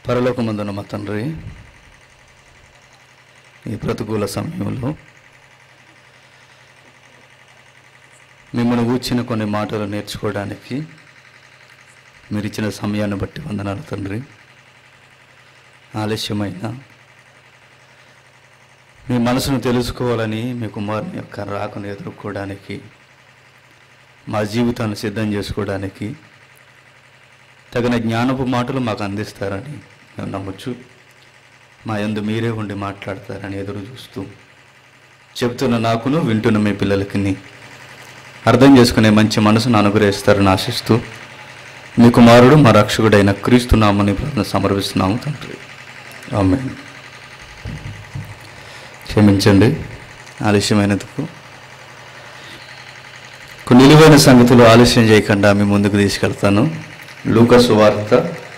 పరలోకమందున మా తండ్రి ఈ ప్రతికూల సమయంలో మిమ్మల్ని ఊచిన కొన్ని మాటలు నేర్చుకోవడానికి మీరు ఇచ్చిన సమయాన్ని బట్టి వందనాలు తండ్రి ఆలస్యమైన మీ మనసును తెలుసుకోవాలని మీ కుమారుని యొక్క రాకను ఎదుర్కోవడానికి మా జీవితాన్ని సిద్ధం చేసుకోవడానికి తగిన జ్ఞానపు మాటలు మాకు అందిస్తారని మేము నమ్మొచ్చు మా యందు మీరే ఉండి మాట్లాడతారని ఎదురు చూస్తూ చెబుతున్న నాకును వింటున్న మీ పిల్లలకి అర్థం చేసుకునే మంచి మనసును అనుగ్రహిస్తారని ఆశిస్తూ మీ కుమారుడు మా రక్షకుడైన క్రీస్తు నామని ప్రార్థన సమర్పిస్తున్నాము తండ్రి ఆమె క్షమించండి ఆలస్యమైనందుకు కొన్ని నిలువైన సంగతులు ఆలస్యం చేయకుండా మీ ముందుకు తీసుకెళ్తాను లూకసు వార్త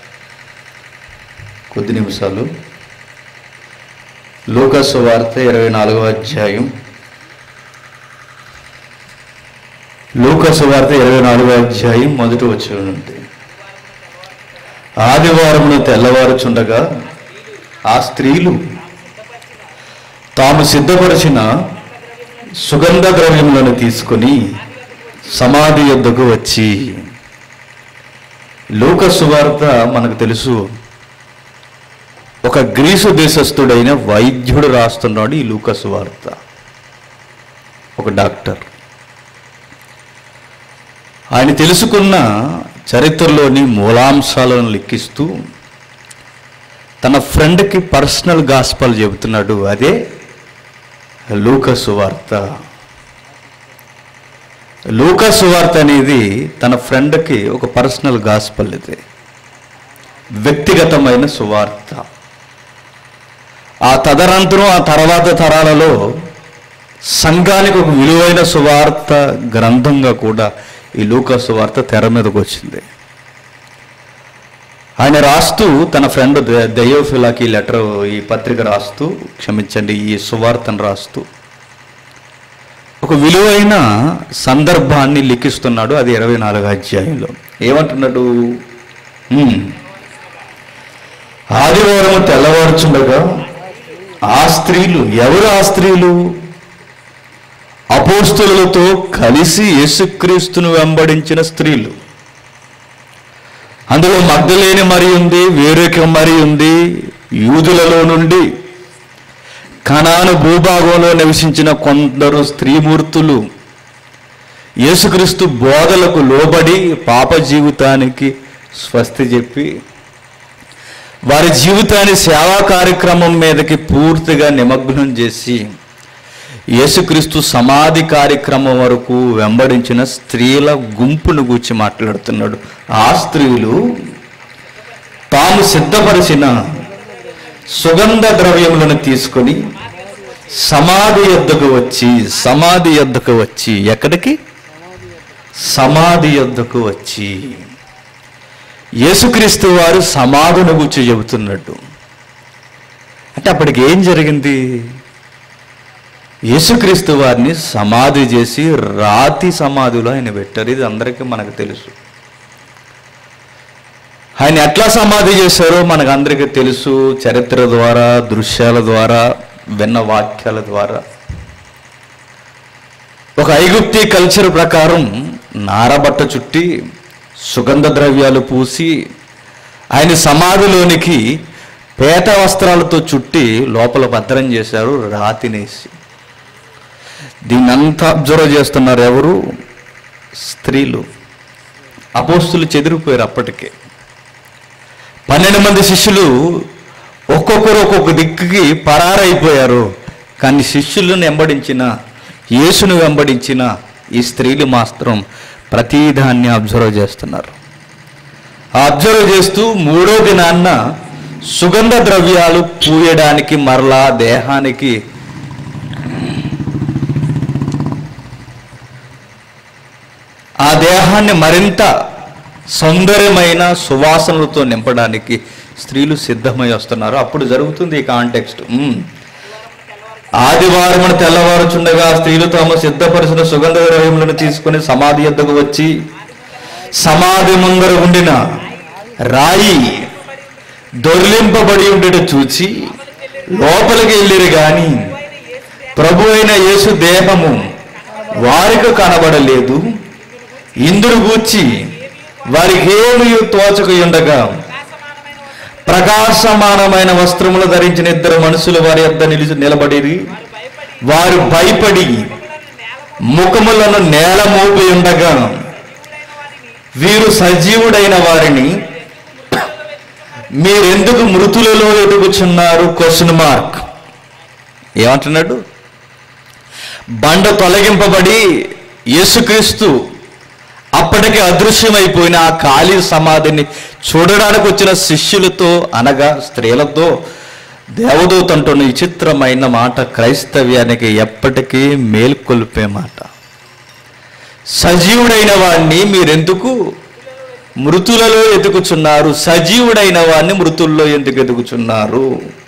కొద్ది నిమిషాలు లూకసు వార్త ఇరవై నాలుగవ అధ్యాయం లూకసు వార్త ఇరవై నాలుగవ అధ్యాయం మొదటి వచ్చి నుండి ఆదివారమును తెల్లవారుచుండగా ఆ స్త్రీలు తాము సిద్ధపరిచిన సుగంధ ద్రవ్యములను తీసుకొని సమాధి యొద్దకు వచ్చి లోక సువార్త మనకు తెలుసు ఒక గ్రీసు దేశస్థుడైన వైద్యుడు రాస్తున్నాడు ఈ లూక సువార్త ఒక డాక్టర్ ఆయన తెలుసుకున్న చరిత్రలోని మూలాంశాలను లెక్కిస్తూ తన ఫ్రెండ్కి పర్సనల్ గాస్పల్ చెబుతున్నాడు అదే లూక సువార్త లూకా సువార్త అనేది తన ఫ్రెండ్కి ఒక పర్సనల్ గాస్పల్ ఇది వ్యక్తిగతమైన సువార్త ఆ తదనంతరం ఆ తర్వాత తరాలలో సంఘానికి ఒక విలువైన సువార్త గ్రంథంగా కూడా ఈ లూకా సువార్త తెర మీదకి వచ్చింది ఆయన రాస్తూ తన ఫ్రెండ్ దయోఫిలాకి ఈ లెటర్ ఈ పత్రిక రాస్తూ క్షమించండి ఈ సువార్తను రాస్తూ ఒక విలువైన సందర్భాన్ని లిఖిస్తున్నాడు అది ఇరవై నాలుగు అధ్యాయంలో ఏమంటున్నాడు "ఉమ్, ఆదివారం తెల్లవారుచుండగా ఆ స్త్రీలు ఎవరు ఆ స్త్రీలు అపోస్తులతో కలిసి యేసుక్రీస్తును వెంబడించిన స్త్రీలు అందులో మగ్ధలేని మరి ఉంది వేరొక మరి ఉంది యూదులలో నుండి కణాను భూభాగంలో నివసించిన కొందరు స్త్రీమూర్తులు యేసుక్రీస్తు బోధలకు లోబడి పాప జీవితానికి స్వస్తి చెప్పి వారి జీవితాన్ని సేవా కార్యక్రమం మీదకి పూర్తిగా నిమగ్నం చేసి యేసుక్రీస్తు సమాధి కార్యక్రమం వరకు వెంబడించిన స్త్రీల గుంపును గూర్చి మాట్లాడుతున్నాడు ఆ స్త్రీలు తాము సిద్ధపరిచిన సుగంధ ద్రవ్యములను తీసుకొని సమాధి యొద్దకు వచ్చి సమాధి యొద్దకు వచ్చి ఎక్కడికి సమాధి యొద్దకు వచ్చి యేసుక్రీస్తు వారు సమాధిని గురించి చెబుతున్నట్టు అంటే అప్పటికి ఏం జరిగింది యేసుక్రీస్తు వారిని సమాధి చేసి రాతి సమాధిలో ఆయన పెట్టారు ఇది అందరికీ మనకు తెలుసు ఆయన ఎట్లా సమాధి చేశారో మనకు అందరికీ తెలుసు చరిత్ర ద్వారా దృశ్యాల ద్వారా విన్న వాక్యాల ద్వారా ఒక ఐగుప్తి కల్చర్ ప్రకారం నారబట్ట చుట్టి సుగంధ ద్రవ్యాలు పూసి ఆయన సమాధిలోనికి పేట వస్త్రాలతో చుట్టి లోపల భద్రం చేశారు రాతినేసి దీన్ని అంతా అబ్జర్వ్ చేస్తున్నారు ఎవరు స్త్రీలు అపోస్తులు చెదిరిపోయారు అప్పటికే పన్నెండు మంది శిష్యులు ఒక్కొక్కరు ఒక్కొక్క దిక్కుకి పరారైపోయారు కానీ శిష్యులను వెంబడించిన యేసును వెంబడించిన ఈ స్త్రీలు మాత్రం ప్రతిదాన్ని అబ్జర్వ్ చేస్తున్నారు ఆ అబ్జర్వ్ చేస్తూ మూడో దినాన్న సుగంధ ద్రవ్యాలు పూయడానికి మరలా దేహానికి ఆ దేహాన్ని మరింత సౌందర్యమైన సువాసనలతో నింపడానికి స్త్రీలు సిద్ధమై వస్తున్నారు అప్పుడు జరుగుతుంది ఈ కాంటెక్స్ట్ ఆదివారమున తెల్లవారుచుండగా స్త్రీలు తాము సిద్ధపరిచిన సుగంధ ద్రవ్యములను తీసుకుని సమాధి యొద్దకు వచ్చి సమాధి ముందర ఉండిన రాయి దొర్లింపబడి ఉండట చూచి లోపలికి వెళ్ళిరు గాని ప్రభు అయిన యేసు దేహము వారికి కనబడలేదు ఇందును గూర్చి వారికి ఏమి తోచక ఉండగా ప్రకాశమానమైన వస్త్రములు ధరించిన ఇద్దరు మనుషులు వారి యొద్ద నిలిచి నిలబడి వారు భయపడి ముఖములను నేల మోపి ఉండగా వీరు సజీవుడైన వారిని మీరెందుకు మృతులలో ఎదుగుచున్నారు క్వశ్చన్ మార్క్ ఏమంటున్నాడు బండ తొలగింపబడి యేసుక్రీస్తు అప్పటికి అదృశ్యమైపోయిన ఆ ఖాళీ సమాధిని చూడడానికి వచ్చిన శిష్యులతో అనగా స్త్రీలతో దేవదూత అంటున్న విచిత్రమైన మాట క్రైస్తవ్యానికి ఎప్పటికీ మేల్కొల్పే మాట సజీవుడైన వాడిని మీరెందుకు మృతులలో ఎదుగుచున్నారు సజీవుడైన వాడిని మృతుల్లో ఎందుకు ఎదుగుచున్నారు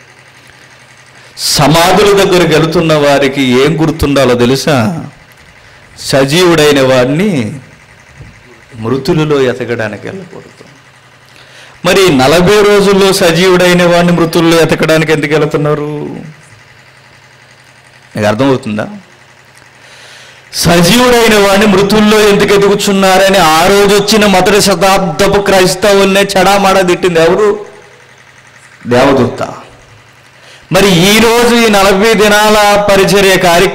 సమాధుల దగ్గరికి వెళుతున్న వారికి ఏం గుర్తుండాలో తెలుసా సజీవుడైన వాడిని మృతులలో ఎతకడానికి వెళ్ళకూడదు మరి నలభై రోజుల్లో సజీవుడైన వాడిని మృతుల్లో ఎతకడానికి ఎందుకు వెళుతున్నారు మీకు అర్థమవుతుందా సజీవుడైన వాడిని మృతుల్లో ఎందుకు ఎదుగుచున్నారని ఆ రోజు వచ్చిన మొదటి శతాబ్దపు క్రైస్తవుల్నే చెడామాడ తిట్టింది ఎవరు దేవదూత మరి ఈ రోజు ఈ నలభై దినాల పరిచర్య కార్యక్రమం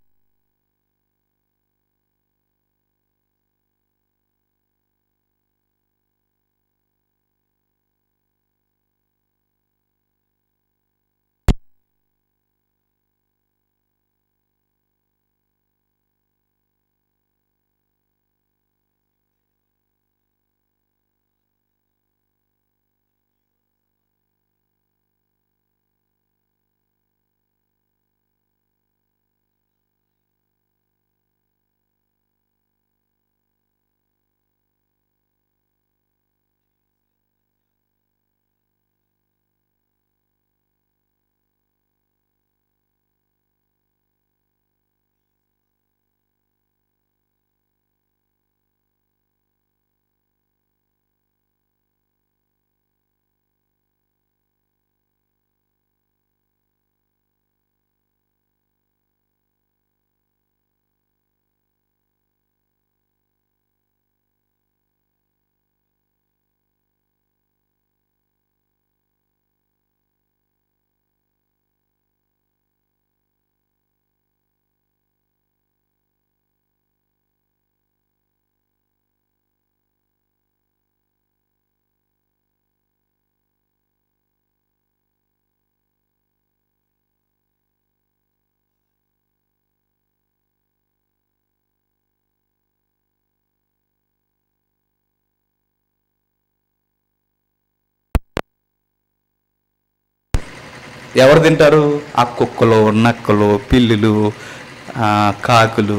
ఎవరు తింటారు ఆ కుక్కలు నక్కలు పిల్లులు ఆ, కాకులు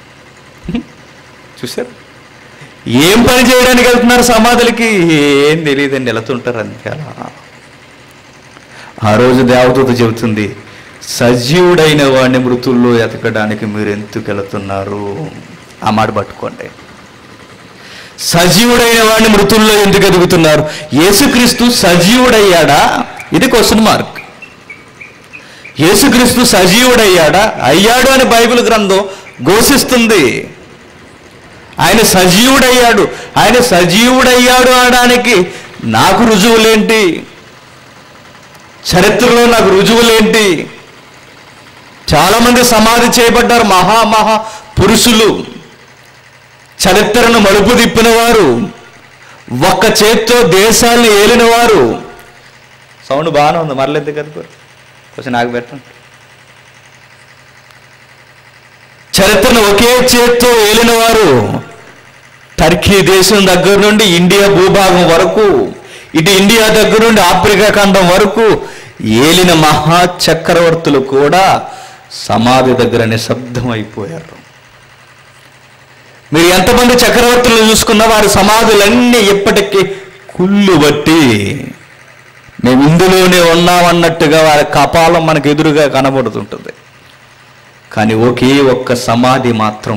చూసారు ఏం పని చేయడానికి వెళ్తున్నారు సమాధులకి ఏం తెలియదండి వెళుతుంటారు అంతే అలా ఆ రోజు దేవదూత చెబుతుంది సజీవుడైన వాడిని మృతుల్లో ఎతకడానికి మీరు ఎందుకు వెళుతున్నారు ఆ మాట పట్టుకోండి సజీవుడైన వాడిని మృతుల్లో ఎందుకు ఎదుగుతున్నారు యేసుక్రీస్తు సజీవుడయ్యాడా ఇది క్వశ్చన్ మార్క్ యేసుక్రీస్తు సజీవుడయ్యాడా అయ్యాడు అని బైబిల్ గ్రంథం ఘోషిస్తుంది ఆయన సజీవుడయ్యాడు ఆయన సజీవుడయ్యాడు అనడానికి నాకు రుజువులేంటి చరిత్రలో నాకు రుజువులేంటి చాలామంది సమాధి చేయబడ్డారు మహా మహా పురుషులు చరిత్రను మలుపు తిప్పిన వారు ఒక్క చేత్తో దేశాలను ఏలిన వారు సౌండ్ బాగానే ఉంది మరలేదు కదా కొంచెం నాకు పెట్టండి చరిత్రను ఒకే చేత్తో ఏలిన వారు టర్కీ దేశం దగ్గర నుండి ఇండియా భూభాగం వరకు ఇటు ఇండియా దగ్గర నుండి ఆఫ్రికా ఖండం వరకు ఏలిన మహా చక్రవర్తులు కూడా సమాధి దగ్గర నిశ్శబ్దం అయిపోయారు మీరు ఎంతమంది చక్రవర్తులను చూసుకున్నా వారి సమాధులన్నీ ఇప్పటికీ కుళ్ళు బట్టి మేము ఇందులోనే ఉన్నామన్నట్టుగా వారి కపాలం మనకు ఎదురుగా కనబడుతుంటుంది కానీ ఒకే ఒక్క సమాధి మాత్రం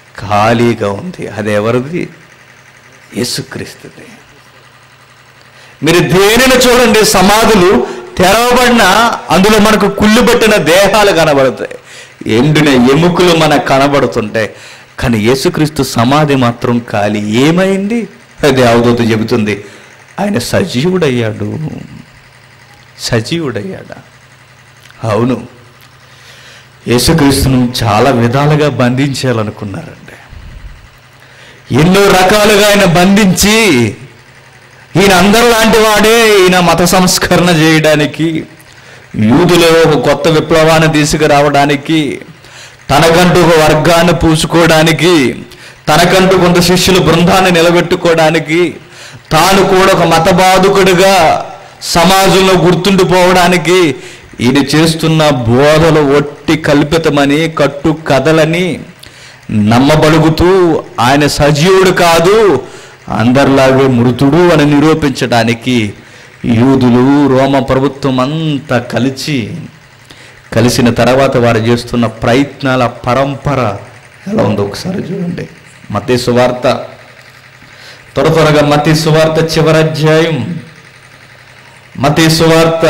ఖాళీగా ఉంది అది ఎవరిది యేసుక్రీస్తుది మీరు దేనిని చూడండి సమాధులు తెరవబడిన అందులో మనకు కుళ్ళు పెట్టిన దేహాలు కనబడతాయి ఎండిన ఎముకలు మనకు కనబడుతుంటాయి కానీ యేసుక్రీస్తు సమాధి మాత్రం ఖాళీ ఏమైంది అది అవధూత చెబుతుంది ఆయన సజీవుడయ్యాడు సజీవుడయ్యాడా అవును యేసుక్రీస్తును చాలా విధాలుగా బంధించాలనుకున్నారండి ఎన్నో రకాలుగా ఆయన బంధించి ఈయన అందరు లాంటి వాడే ఈయన మత సంస్కరణ చేయడానికి యూదులో ఒక కొత్త విప్లవాన్ని తీసుకురావడానికి తనకంటూ ఒక వర్గాన్ని పూసుకోవడానికి తనకంటూ కొంత శిష్యుల బృందాన్ని నిలబెట్టుకోవడానికి తాను కూడా ఒక మత బాధకుడిగా సమాజంలో గుర్తుండిపోవడానికి ఈయన చేస్తున్న బోధలు ఒట్టి కల్పితమని కట్టు కథలని నమ్మబలుగుతూ ఆయన సజీవుడు కాదు అందరిలాగే మృతుడు అని నిరూపించడానికి యూదులు రోమ ప్రభుత్వం అంతా కలిసి కలిసిన తర్వాత వారు చేస్తున్న ప్రయత్నాల పరంపర ఎలా ఉందో ఒకసారి చూడండి మతే సువార్త త్వర త్వరగా మతి సువార్త చివరి అధ్యాయం మతి సువార్త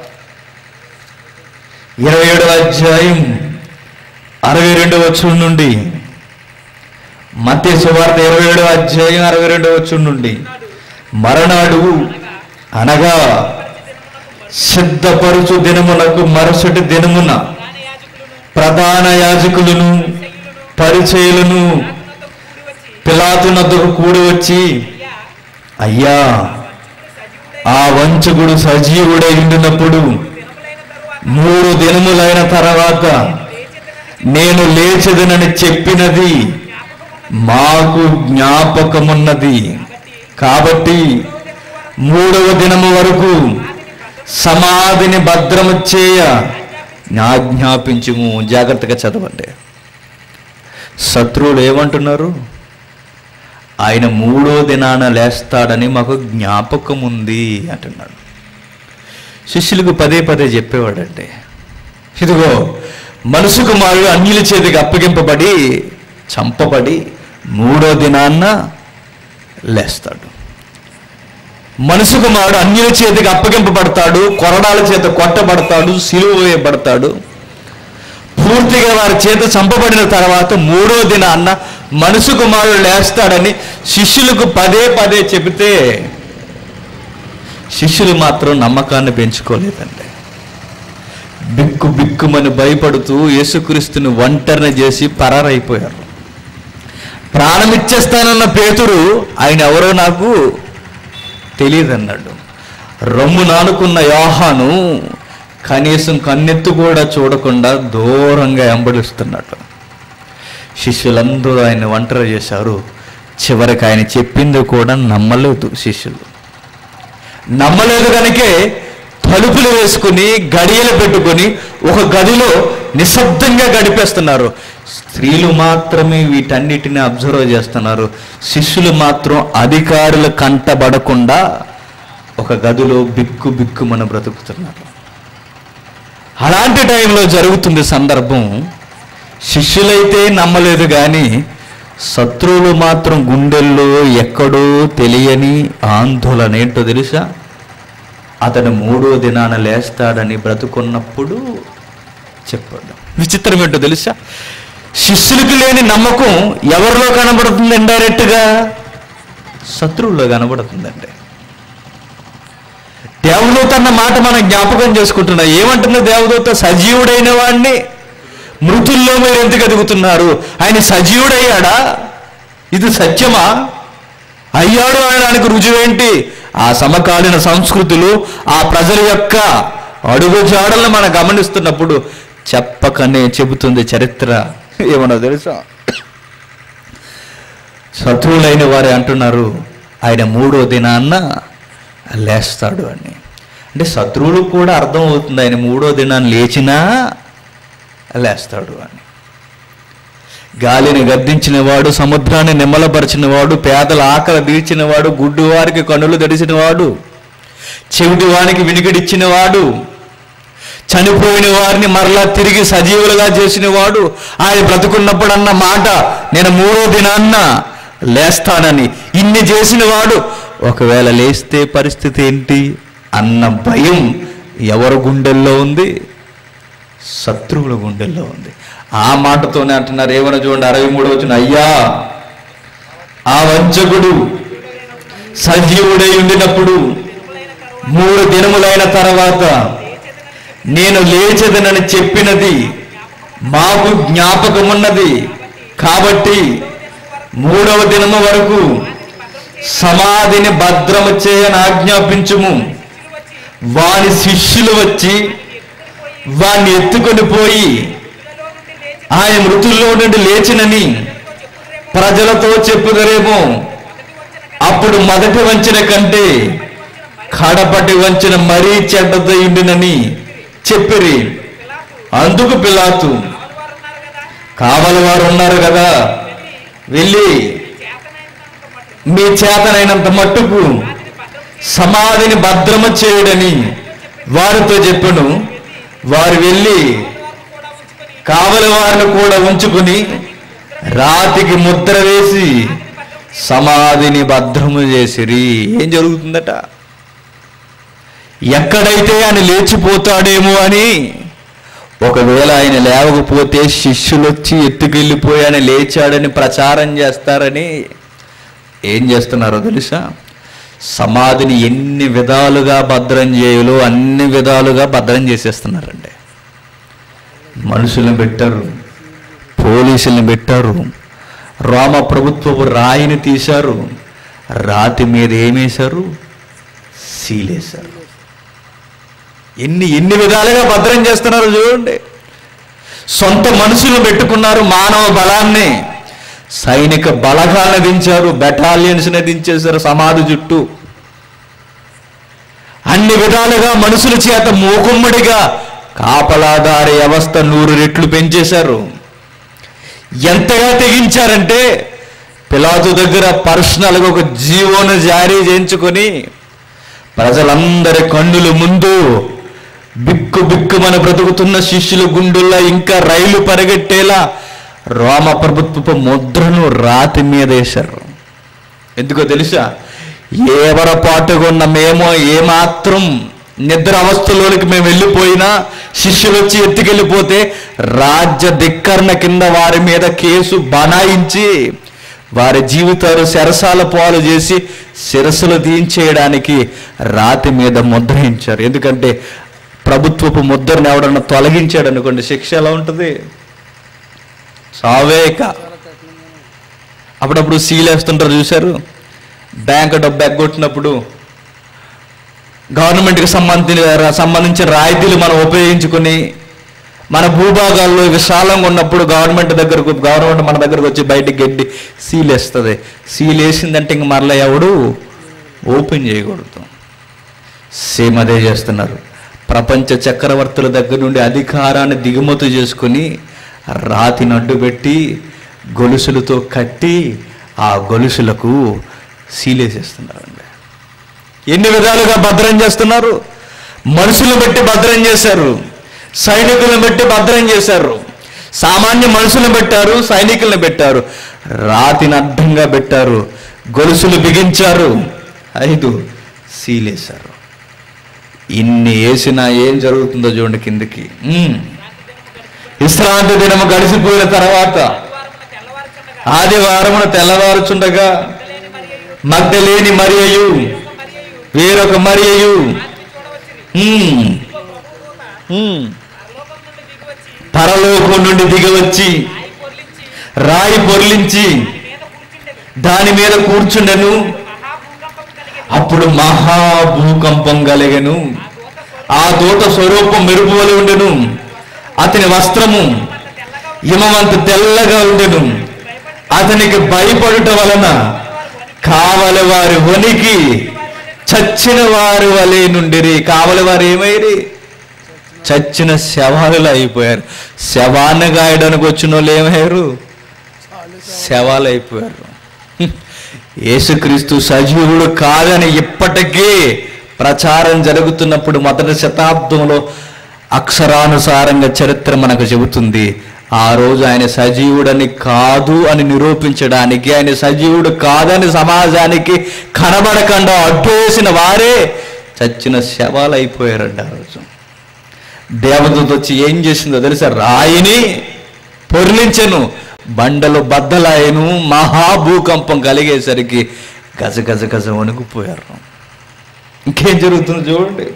ఇరవై ఏడవ అధ్యాయం అరవై రెండవ వచ్చుడు నుండి మత్య సువార్త ఇరవై ఏడవ అధ్యాయం అరవై రెండవ వచ్చుడు నుండి మరనాడు అనగా సిద్ధపరుచు దినమునకు మరుసటి దినమున ప్రధాన యాజకులను పరిచయులను పిలాతునద్దకు కూడి వచ్చి అయ్యా ఆ వంచకుడు సజీవుడై ఉండినప్పుడు మూడు దినములైన తర్వాత నేను లేచదనని చెప్పినది మాకు జ్ఞాపకమున్నది కాబట్టి మూడవ దినము వరకు సమాధిని భద్రము చేయ జ్ఞాపించుము జాగ్రత్తగా చదవండి శత్రువులు ఏమంటున్నారు ఆయన మూడో దినాన లేస్తాడని మాకు జ్ఞాపకం ఉంది అంటున్నాడు శిష్యులకు పదే పదే చెప్పేవాడంటే ఇదిగో మనసు కుమారుడు అన్యుల చేతికి అప్పగింపబడి చంపబడి మూడో దినాన్న లేస్తాడు మనసు కుమారుడు అన్యుల చేతికి అప్పగింపబడతాడు కొరడాల చేత కొట్టబడతాడు సిలువ వేయబడతాడు పూర్తిగా వారి చేత చంపబడిన తర్వాత మూడో దినాన్న మనసు కుమారుడు లేస్తాడని శిష్యులకు పదే పదే చెబితే శిష్యులు మాత్రం నమ్మకాన్ని పెంచుకోలేదండి బిక్కు బిక్కుమని భయపడుతూ యేసుక్రీస్తుని ఒంటరిని చేసి పరారైపోయారు ప్రాణం ఇచ్చేస్తానన్న పేతురు ఆయన ఎవరో నాకు తెలియదన్నాడు రొమ్ము నానుకున్న యోహాను కనీసం కన్నెత్తు కూడా చూడకుండా దూరంగా ఎంబడిస్తున్నాడు శిష్యులందరూ ఆయన ఒంటరి చేశారు చివరికి ఆయన చెప్పింది కూడా నమ్మలేదు శిష్యులు నమ్మలేదు కనుకే తలుపులు వేసుకుని గడియలు పెట్టుకొని ఒక గదిలో నిశ్శబ్దంగా గడిపేస్తున్నారు స్త్రీలు మాత్రమే వీటన్నిటిని అబ్జర్వ్ చేస్తున్నారు శిష్యులు మాత్రం అధికారులు కంటబడకుండా ఒక గదిలో బిక్కు బిక్కుమన బ్రతుకుతున్నారు అలాంటి టైంలో జరుగుతుంది సందర్భం శిష్యులైతే నమ్మలేదు కానీ శత్రువులు మాత్రం గుండెల్లో ఎక్కడో తెలియని ఆందోళన ఏంటో తెలుసా అతను మూడో దినాన లేస్తాడని బ్రతుకున్నప్పుడు చెప్పాడు విచిత్రం ఏంటో తెలుసా శిష్యులకి లేని నమ్మకం ఎవరిలో కనబడుతుంది ఇండైరెక్ట్గా శత్రువుల్లో కనబడుతుందండి దేవదూత అన్న మాట మనం జ్ఞాపకం చేసుకుంటున్నాం ఏమంటుంది దేవదూత సజీవుడైన వాడిని మృతుల్లో మీరు ఎందుకు ఎదుగుతున్నారు ఆయన సజీవుడయ్యాడా ఇది సత్యమా అయ్యాడు అనడానికి రుజువేంటి ఆ సమకాలీన సంస్కృతులు ఆ ప్రజల యొక్క అడుగుజాడలను మనం గమనిస్తున్నప్పుడు చెప్పకనే చెబుతుంది చరిత్ర ఏమన్నా తెలుసా శత్రువులైన వారే అంటున్నారు ఆయన మూడో దినాన్న లేస్తాడు అని అంటే శత్రువులు కూడా అర్థం అవుతుంది ఆయన మూడో దినాన్ని లేచినా లేస్తాడు అని గాలిని గద్దించిన వాడు సముద్రాన్ని నిమ్మలపరిచిన వాడు పేదల ఆకలి తీర్చిన వాడు గుడ్డు వారికి కన్నులు తెరిచిన వాడు చెవిటి వానికి వినికిడిచ్చిన వాడు చనిపోయిన వారిని మరలా తిరిగి సజీవులుగా చేసిన వాడు ఆయన బ్రతుకున్నప్పుడు అన్న మాట నేను మూడో దినాన్న లేస్తానని ఇన్ని చేసిన వాడు ఒకవేళ లేస్తే పరిస్థితి ఏంటి అన్న భయం ఎవరి గుండెల్లో ఉంది శత్రువుల గుండెల్లో ఉంది ఆ మాటతోనే అంటున్నారు ఏమన్నా చూడండి అరవై మూడు వచ్చిన అయ్యా ఆ వంచకుడు సజీవుడై ఉండినప్పుడు మూడు దినములైన తర్వాత నేను లేచదనని చెప్పినది మాకు జ్ఞాపకమున్నది కాబట్టి మూడవ దినము వరకు సమాధిని భద్రము చేయని ఆజ్ఞాపించుము వాని శిష్యులు వచ్చి వాణ్ణి ఎత్తుకొని పోయి ఆయన మృతుల్లో నుండి లేచినని ప్రజలతో చెప్పుదరేమో అప్పుడు మొదటి వంచిన కంటే కడపటి వంచిన మరీ చెడ్డదయ్యుండినని చెప్పిరి అందుకు పిలాతు కావలి వారు ఉన్నారు కదా వెళ్ళి మీ చేతనైనంత మట్టుకు సమాధిని భద్రము చేయడని వారితో చెప్పను వారు వెళ్ళి కావలి వారిని కూడా ఉంచుకుని రాతికి ముద్ర వేసి సమాధిని భద్రము చేసిరి ఏం జరుగుతుందట ఎక్కడైతే ఆయన లేచిపోతాడేమో అని ఒకవేళ ఆయన లేవకపోతే శిష్యులు వచ్చి ఎత్తుకెళ్ళిపోయి ఆయన లేచాడని ప్రచారం చేస్తారని ఏం చేస్తున్నారో తెలుసా సమాధిని ఎన్ని విధాలుగా భద్రం చేయాలో అన్ని విధాలుగా భద్రం చేసేస్తున్నారండి మనుషులను పెట్టారు పోలీసులను పెట్టారు రోమ ప్రభుత్వపు రాయిని తీశారు రాతి మీద ఏమేశారు సీలేశారు ఎన్ని ఎన్ని విధాలుగా భద్రం చేస్తున్నారు చూడండి సొంత మనుషులు పెట్టుకున్నారు మానవ బలాన్ని సైనిక బలగాలను దించారు బెటాలియన్స్ని దించేశారు సమాధి చుట్టూ అన్ని విధాలుగా మనుషుల చేత మూకుమ్మడిగా కాపలాదారి వ్యవస్థ నూరు రెట్లు పెంచేశారు ఎంతగా తెగించారంటే పిలాతు దగ్గర పర్సనల్గా ఒక జీవోను జారీ చేయించుకొని ప్రజలందరి కన్నుల ముందు బిక్కు బిక్కుమని బ్రతుకుతున్న శిష్యుల గుండుల్లో ఇంకా రైలు పరిగెట్టేలా రోమ ప్రభుత్వపు ముద్రను రాతి మీద వేశారు ఎందుకో తెలుసా ఏవరపాటుగా ఉన్న మేమో ఏమాత్రం నిద్ర అవస్థలోనికి మేము వెళ్ళిపోయినా శిష్యులు వచ్చి ఎత్తుకెళ్ళిపోతే రాజ్య ధిక్కరణ కింద వారి మీద కేసు బనాయించి వారి జీవితాలు శరసాల పాలు చేసి శిరస్సులు దీంచేయడానికి రాతి మీద ముద్రించారు ఎందుకంటే ప్రభుత్వపు ముద్రను ఎవడన్నా తొలగించాడు అనుకోండి శిక్ష ఎలా ఉంటుంది సావేక అప్పుడప్పుడు సీలేస్తుంటారు చూశారు బ్యాంక్ డబ్బు ఎగ్గొట్టినప్పుడు గవర్నమెంట్కి సంబంధించిన సంబంధించిన రాయితీలు మనం ఉపయోగించుకొని మన భూభాగాల్లో విశాలంగా ఉన్నప్పుడు గవర్నమెంట్ దగ్గరకు గవర్నమెంట్ మన దగ్గరకు వచ్చి బయటికి గడ్డి సీల్ వేస్తుంది సీల్ వేసిందంటే ఇంక మరలా ఎవడు ఓపెన్ చేయకూడదు సేమ్ అదే చేస్తున్నారు ప్రపంచ చక్రవర్తుల దగ్గర నుండి అధికారాన్ని దిగుమతి చేసుకుని రాతిని అడ్డుపెట్టి గొలుసులతో కట్టి ఆ గొలుసులకు సీలేసేస్తున్నారండి ఎన్ని విధాలుగా భద్రం చేస్తున్నారు మనుషులను బట్టి భద్రం చేశారు సైనికులను బట్టి భద్రం చేశారు సామాన్య మనుషులను పెట్టారు సైనికులను పెట్టారు రాతిని అడ్డంగా పెట్టారు గొలుసులు బిగించారు ఐదు సీలేశారు ఇన్ని వేసినా ఏం జరుగుతుందో చూడండి కిందకి ఉమ్. విశ్రాంతి దినము గడిచిపోయిన తర్వాత ఆదివారమున తెల్లవారుచుండగా మగ్ధలేని మరియయు వేరొక మరియయు ఉమ్, ఉమ్, పరలోకం నుండి దిగవచ్చి రాయి పొర్లించి దాని మీద కూర్చుండెను అప్పుడు మహాభూకంపం కలిగెను ఆ దూత స్వరూపం మెరుపు వలె ఉండెను అతని వస్త్రము హిమవంత తెల్లగా ఉండెను అతనికి భయపడుట వలన కావలి వారి వనికి చచ్చిన వారి వలె నుండిరి కావలి వారు ఏమైరి చచ్చిన శవాలు అయిపోయారు శవాన్ని గాయడానికి వచ్చిన వాళ్ళు ఏమయ్యారు శవాలు అయిపోయారు యేసుక్రీస్తు సజీవుడు కాదని ఇప్పటికీ ప్రచారం జరుగుతున్నప్పుడు మొదటి శతాబ్దంలో అక్షరానుసారంగా చరిత్ర మనకు చెబుతుంది ఆ రోజు ఆయన సజీవుడని కాదు అని నిరూపించడానికి ఆయన సజీవుడు కాదని సమాజానికి కనబడకుండా అడ్డేసిన వారే చచ్చిన శవాలు అయిపోయారండి ఆ రోజు దేవదూత వచ్చి ఏం చేసిందో తెలుసా రాయిని పొర్లించెను బండలు బద్దలాయను మహాభూకంపం కలిగేసరికి గజ గజ గజ వణుకుపోయారు ఇంకేం జరుగుతుందో చూడండి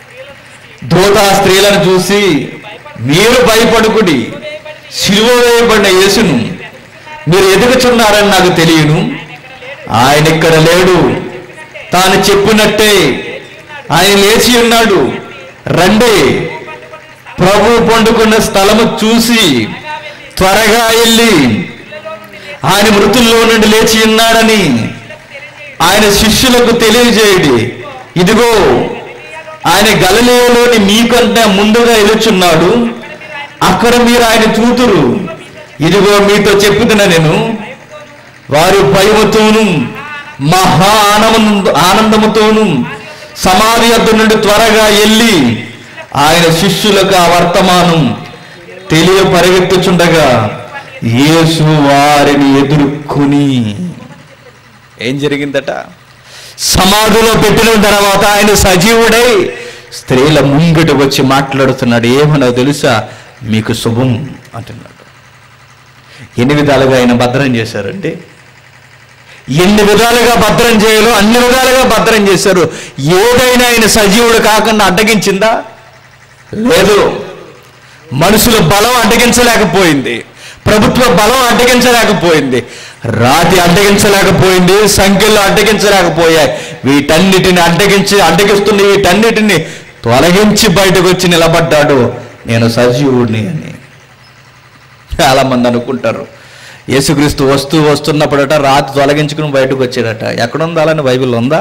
దూత ఆ స్త్రీలను చూసి మీరు భయపడుకుడి సిలువ వేయబడిన యేసును మీరు ఎదుగుచున్నారని నాకు తెలియను ఆయన ఇక్కడ లేడు తాను చెప్పినట్టే ఆయన లేచి ఉన్నాడు రండి ప్రభు పండుకున్న స్థలము చూసి త్వరగా వెళ్ళి ఆయన మృతుల్లో నుండి లేచి ఉన్నాడని ఆయన శిష్యులకు తెలియజేయడి ఇదిగో ఆయన గలలియోలోని మీకంటే ముందుగా ఎదుచున్నాడు అక్కడ మీరు ఆయన చూతురు ఇదిగో మీతో చెప్పుతున్నా నేను వారు భయముతోను మహా ఆనంద ఆనందముతోను సమాధి వద్ద నుండి త్వరగా వెళ్ళి ఆయన శిష్యులకు ఆ వర్తమానం తెలియ పరిగెత్తుచుండగా యేసు వారిని ఎదుర్కొని ఏం జరిగిందట సమాధిలో పెట్టిన తర్వాత ఆయన సజీవుడై స్త్రీల ముంగిట వచ్చి మాట్లాడుతున్నాడు ఏమనో తెలుసా మీకు శుభం అంటున్నాడు ఎన్ని విధాలుగా ఆయన భద్రం చేశారండి ఎన్ని విధాలుగా భద్రం చేయాలో అన్ని విధాలుగా భద్రం చేశారు ఏదైనా ఆయన సజీవుడు కాకుండా అడ్డగించిందా లేదు మనుషుల బలం అడ్డగించలేకపోయింది ప్రభుత్వ బలం అడ్డగించలేకపోయింది రాతి అడ్డగించలేకపోయింది సంఖ్యలు అడ్డగించలేకపోయాయి వీటన్నిటిని అడ్డగించి అడ్డగిస్తున్న వీటన్నిటిని తొలగించి బయటకు వచ్చి నిలబడ్డాడు నేను సజీవుడిని అని చాలా మంది అనుకుంటారు యేసుక్రీస్తు వస్తూ వస్తున్నప్పుడట రాతి తొలగించుకుని బయటకు వచ్చాడట ఎక్కడుందా అలాని బైబిల్ ఉందా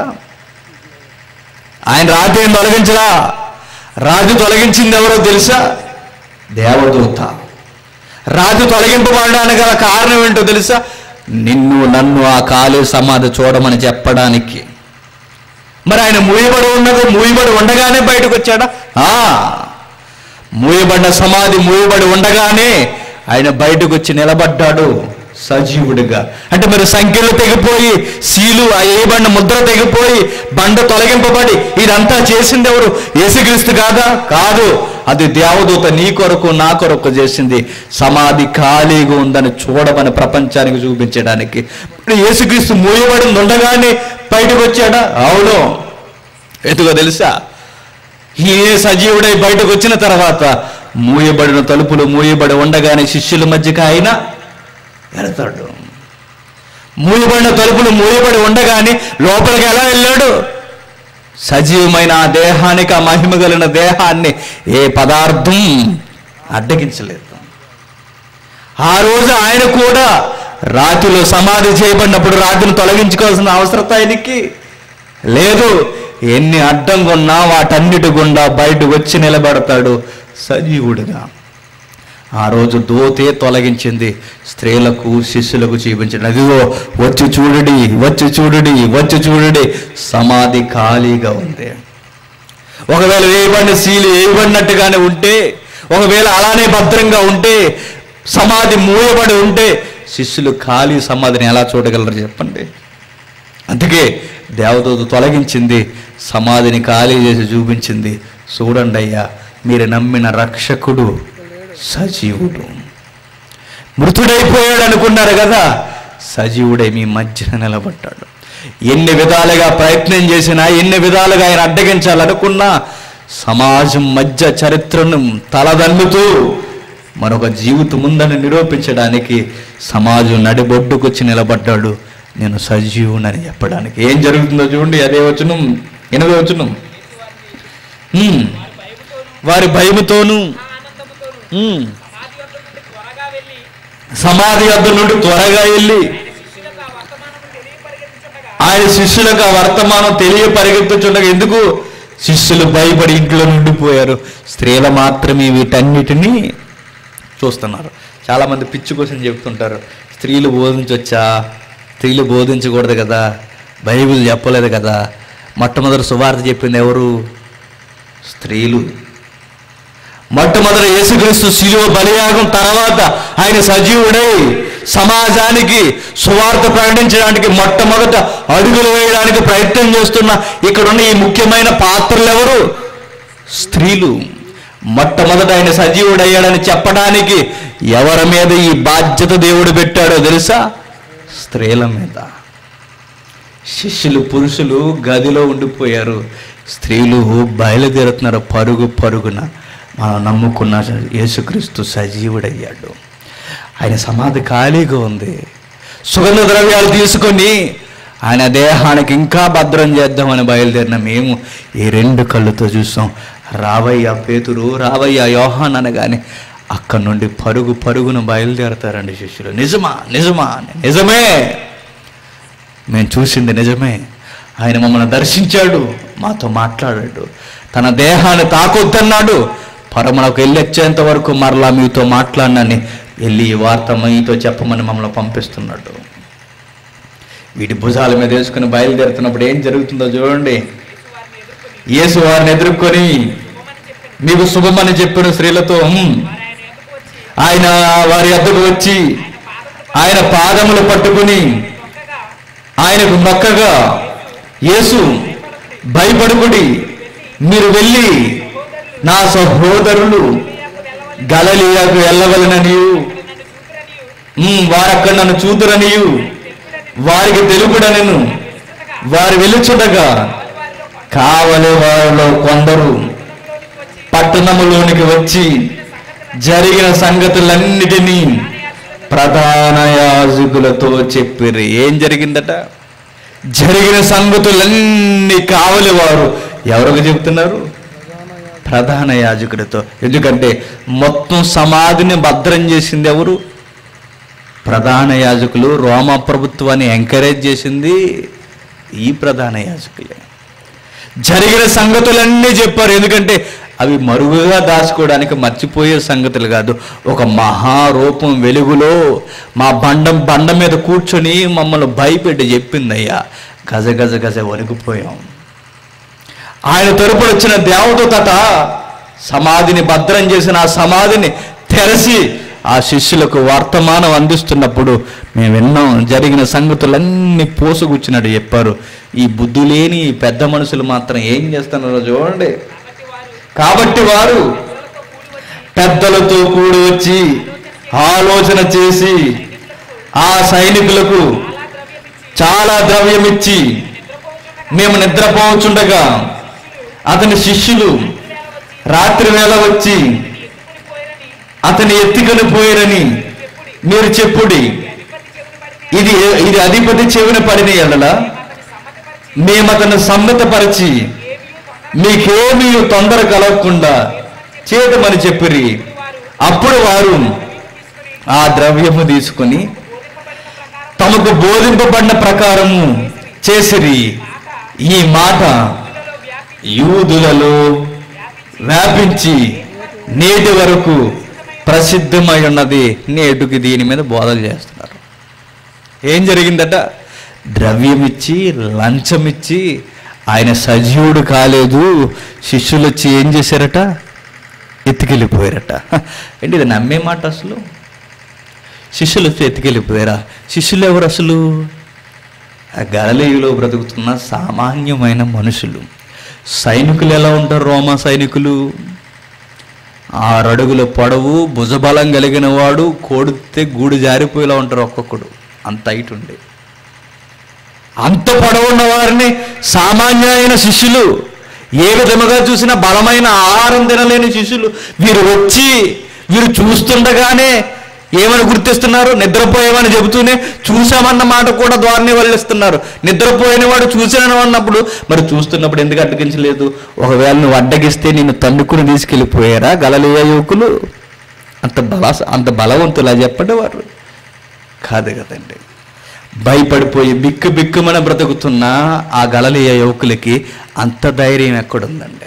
ఆయన రాతి ఏం తొలగించరా రాజు తొలగించింది ఎవరో తెలుసా దేవదూత రాజు తొలగింపబడడానికి గల కారణం ఏంటో తెలుసా నిన్ను నన్ను ఆ ఖాళీ సమాధి చూడమని చెప్పడానికి మరి ఆయన మూయబడి ఉన్నది మూయబడి ఉండగానే బయటకు వచ్చాడా ఆ మూయబడిన సమాధి మూయబడి ఉండగానే ఆయన బయటకు వచ్చి నిలబడ్డాడు సజీవుడిగా అంటే మరి సంఖ్యలు తెగిపోయి సీలు ఆ ఏ బండ ముద్ర తెగిపోయి బండ తొలగింపబడి ఇదంతా చేసింది ఎవరు యేసుక్రీస్తు కాదా కాదు అది దేవదూత నీ కొరకు నా కొరకు చేసింది సమాధి ఖాళీగా ఉందని చూడమని ప్రపంచానికి చూపించడానికి ఇప్పుడు యేసుక్రీస్తు మూయబడి ఉండగానే బయటకు వచ్చాడా అవును ఎందుకో తెలుసా ఈయనే సజీవుడై బయటకు వచ్చిన తర్వాత మూయబడిన తలుపులు మూయబడి ఉండగానే శిష్యుల మధ్యకి ఆయన వెళతాడు మూయబడిన తలుపులు మూయబడి ఉండగానే లోపలికి ఎలా వెళ్ళాడు సజీవమైన ఆ దేహానికి ఆ మహిమ కలిగిన దేహాన్ని ఏ పదార్థం అడ్డగించలేదు ఆ రోజు ఆయన కూడా రాతిలో సమాధి చేయబడినప్పుడు రాతిని తొలగించుకోవాల్సిన అవసరత ఆయనకి లేదు ఎన్ని అడ్డంగా ఉన్నా వాటన్నిటి గుండా బయటకు వచ్చి నిలబడతాడు సజీవుడిగా ఆ రోజు దోతే తొలగించింది స్త్రీలకు శిష్యులకు చూపించండి అదిగో వచ్చి చూడుడి వచ్చి చూడుడి వచ్చి చూడుడి సమాధి ఖాళీగా ఉంది ఒకవేళ వేయబడిన సీలు వేయబడినట్టుగానే ఉంటే ఒకవేళ అలానే భద్రంగా ఉంటే సమాధి మూయబడి ఉంటే శిష్యులు ఖాళీ సమాధిని ఎలా చూడగలరు చెప్పండి అందుకే దేవదూత తొలగించింది సమాధిని ఖాళీ చేసి చూపించింది చూడండి అయ్యా మీరు నమ్మిన రక్షకుడు సజీవుడు మృతుడైపోయాడు అనుకున్నారు కదా సజీవుడై మీ మధ్యన నిలబడ్డాడు ఎన్ని విధాలుగా ప్రయత్నం చేసినా ఎన్ని విధాలుగా ఆయన అడ్డగించాలనుకున్నా సమాజం మధ్య చరిత్రను తలదన్నుతూ మరొక జీవితం ఉందని నిరూపించడానికి సమాజం నడిబొడ్డుకొచ్చి నిలబడ్డాడు నేను సజీవునని చెప్పడానికి ఏం జరుగుతుందో చూడండి అదే వచనం ఎనిమిది వచనం హ్మ్. వారి భయముతోనూ హ్మ్. సమాధి వద్ద నుండి త్వరగా వెళ్ళి ఆయన శిష్యులకు ఆ వర్తమానం తెలియ పరిగెత్తుచుండగా ఎందుకు శిష్యులు భయపడి ఇంట్లో నుండిపోయారు స్త్రీలు మాత్రమే వీటన్నిటినీ చూస్తున్నారు చాలామంది పిచ్చి కోసం చెప్తుంటారు స్త్రీలు బోధించవచ్చా స్త్రీలు బోధించకూడదు కదా బైబిల్ చెప్పలేదు కదా మొట్టమొదటి సువార్త చెప్పింది ఎవరు స్త్రీలు మొట్టమొదటి యేసుక్రీస్తు శిలువ బలియాగం తర్వాత ఆయన సజీవుడై సమాజానికి సువార్త ప్రకటించడానికి మొట్టమొదట అడుగులు వేయడానికి ప్రయత్నం చేస్తున్న ఇక్కడున్న ఈ ముఖ్యమైన పాత్రలు ఎవరు స్త్రీలు మొట్టమొదట ఆయన సజీవుడయ్యాడని చెప్పడానికి ఎవరి మీద ఈ బాధ్యత దేవుడు పెట్టాడో తెలుసా స్త్రీల మీద శిష్యులు పురుషులు గదిలో ఉండిపోయారు స్త్రీలు బయలుదేరుతున్నారు పరుగు పరుగున మనం నమ్ముకున్న యేసుక్రీస్తు సజీవుడయ్యాడు ఆయన సమాధి ఖాళీగా ఉంది సుగంధ ద్రవ్యాలు తీసుకొని ఆయన దేహానికి ఇంకా భద్రం చేద్దామని బయలుదేరిన మేము ఈ రెండు కళ్ళుతో చూసాం రావయ్య పేతురు రావయ్య యోహాన్ అనగానే అక్కడి నుండి పరుగు పరుగున బయలుదేరతారండి శిష్యులు నిజమా నిజమా నిజమే మేము చూసింది నిజమే ఆయన మమ్మల్ని దర్శించాడు మాతో మాట్లాడాడు తన దేహాన్ని తాకొద్దన్నాడు పరమలకు వెళ్ళొచ్చేంత వరకు మరలా మీతో మాట్లాడినని వెళ్ళి ఈ వార్త మీతో చెప్పమని మమ్మల్ని పంపిస్తున్నాడు వీటి భుజాల మీద వేసుకుని బయలుదేరుతున్నప్పుడు ఏం జరుగుతుందో చూడండి యేసు వారిని ఎదుర్కొని మీకు శుభమని చెప్పిన స్త్రీలతో "ఉమ్." ఆయన వారి వద్దకు వచ్చి ఆయన పాదములు పట్టుకుని ఆయనకు మొక్కగా యేసు భయపడుకుడి మీరు వెళ్ళి నా సహోదరులు గలలియాకు వెళ్ళవలననియు ఉమ్, వారక్కడ నన్ను చూతురనియు వారికి తెలుపుడనెను వారు వెలుచుడగా కావలి వారిలో కొందరు పట్టణములోనికి వచ్చి జరిగిన సంగతులన్నిటినీ ప్రధాన యాజకులతో చెప్పిర్రు ఏం జరిగిందట జరిగిన సంగతులన్నీ కావలి వారు ఎవరికి చెప్తున్నారు ప్రధాన యాజకుడితో ఎందుకంటే మొత్తం సమాధిని భద్రం చేసింది ఎవరు ప్రధాన యాజకులు రోమా ప్రభుత్వాన్ని ఎంకరేజ్ చేసింది ఈ ప్రధాన యాజకులే జరిగిన సంగతులన్నీ చెప్పారు ఎందుకంటే అవి మరుగుగా దాచుకోవడానికి మర్చిపోయే సంగతులు కాదు ఒక మహారూపం వెలుగులో మా బండం బండ మీద కూర్చొని మమ్మల్ని భయపెట్టి చెప్పిందయ్యా గజ గజ గజ వణికిపోయాం ఆయన తరపున వచ్చిన దేవదూతట సమాధిని భద్రం చేసిన ఆ సమాధిని తెరచి ఆ శిష్యులకు వర్తమానం అందిస్తున్నప్పుడు మేము విన్నాం జరిగిన సంగతులన్నీ పోసుగుచ్చినట్టు చెప్పారు ఈ బుద్ధి లేని ఈ పెద్ద మనుషులు మాత్రం ఏం చేస్తున్నారో చూడండి కాబట్టి వారు పెద్దలతో కూడి వచ్చి ఆలోచన చేసి ఆ సైనికులకు చాలా ద్రవ్యం ఇచ్చి మేము నిద్రపోవచ్చుండగా అతని శిష్యులు రాత్రి వేళ వచ్చి అతని ఎత్తుకొని పోయారని మీరు చెప్పుడి ఇది ఇది అధిపతి చెవిన పడిన ఎడల మేము అతను సమ్మతపరిచి మీకేమీ తొందర కలగకుండా చేయటమని చెప్పిరి అప్పుడు వారు ఆ ద్రవ్యము తీసుకుని తమకు బోధింపబడిన ప్రకారము చేసిరి ఈ మాట యూదులలో వ్యాపించి నేటి వరకు ప్రసిద్ధమై ఉన్నది నేటికి దీని మీద బోధలు చేస్తున్నారు ఏం జరిగిందట ద్రవ్యం ఇచ్చి లంచం ఇచ్చి ఆయన సజీవుడు కాలేదు శిష్యులు వచ్చి ఏం చేశారట ఎత్తుకెళ్ళిపోయారట ఏంటి ఇది నమ్మే మాట అసలు శిష్యులు వచ్చి ఎత్తుకెళ్ళిపోయారా శిష్యులు ఎవరు అసలు ఆ గలలీయులో బ్రతుకుతున్న సామాన్యమైన మనుషులు సైనికులు ఎలా ఉంటారు రోమా సైనికులు ఆరడుగుల పొడవు భుజబలం కలిగిన వాడు కోడితే గూడు జారిపోయేలా ఉంటారు ఒక్కొక్కడు అంత హైట్ ఉండే అంత పొడవున్న వారిని సామాన్యమైన శిష్యులు ఏ విధముగా చూసినా బలమైన ఆహారం తినలేని శిష్యులు వీరు వచ్చి వీరు చూస్తుండగానే ఏమని గుర్తిస్తున్నారు నిద్రపోయేవని చెబుతూనే చూసామన్న మాట కూడా ద్వారానే వల్లిస్తున్నారు నిద్రపోయిన వాడు చూసాను అన్నప్పుడు మరి చూస్తున్నప్పుడు ఎందుకు అడ్డగించలేదు ఒకవేళ నువ్వు అడ్డగిస్తే నిన్ను తన్నుకుని తీసుకెళ్ళిపోయారా గలలియ యువకులు అంత బల అంత బలవంతులా చెప్పండి వారు కాదు కదండి భయపడిపోయి బిక్కు బిక్కుమన బ్రతుకుతున్న ఆ గలలియ యువకులకి అంత ధైర్యం ఎక్కడుందండి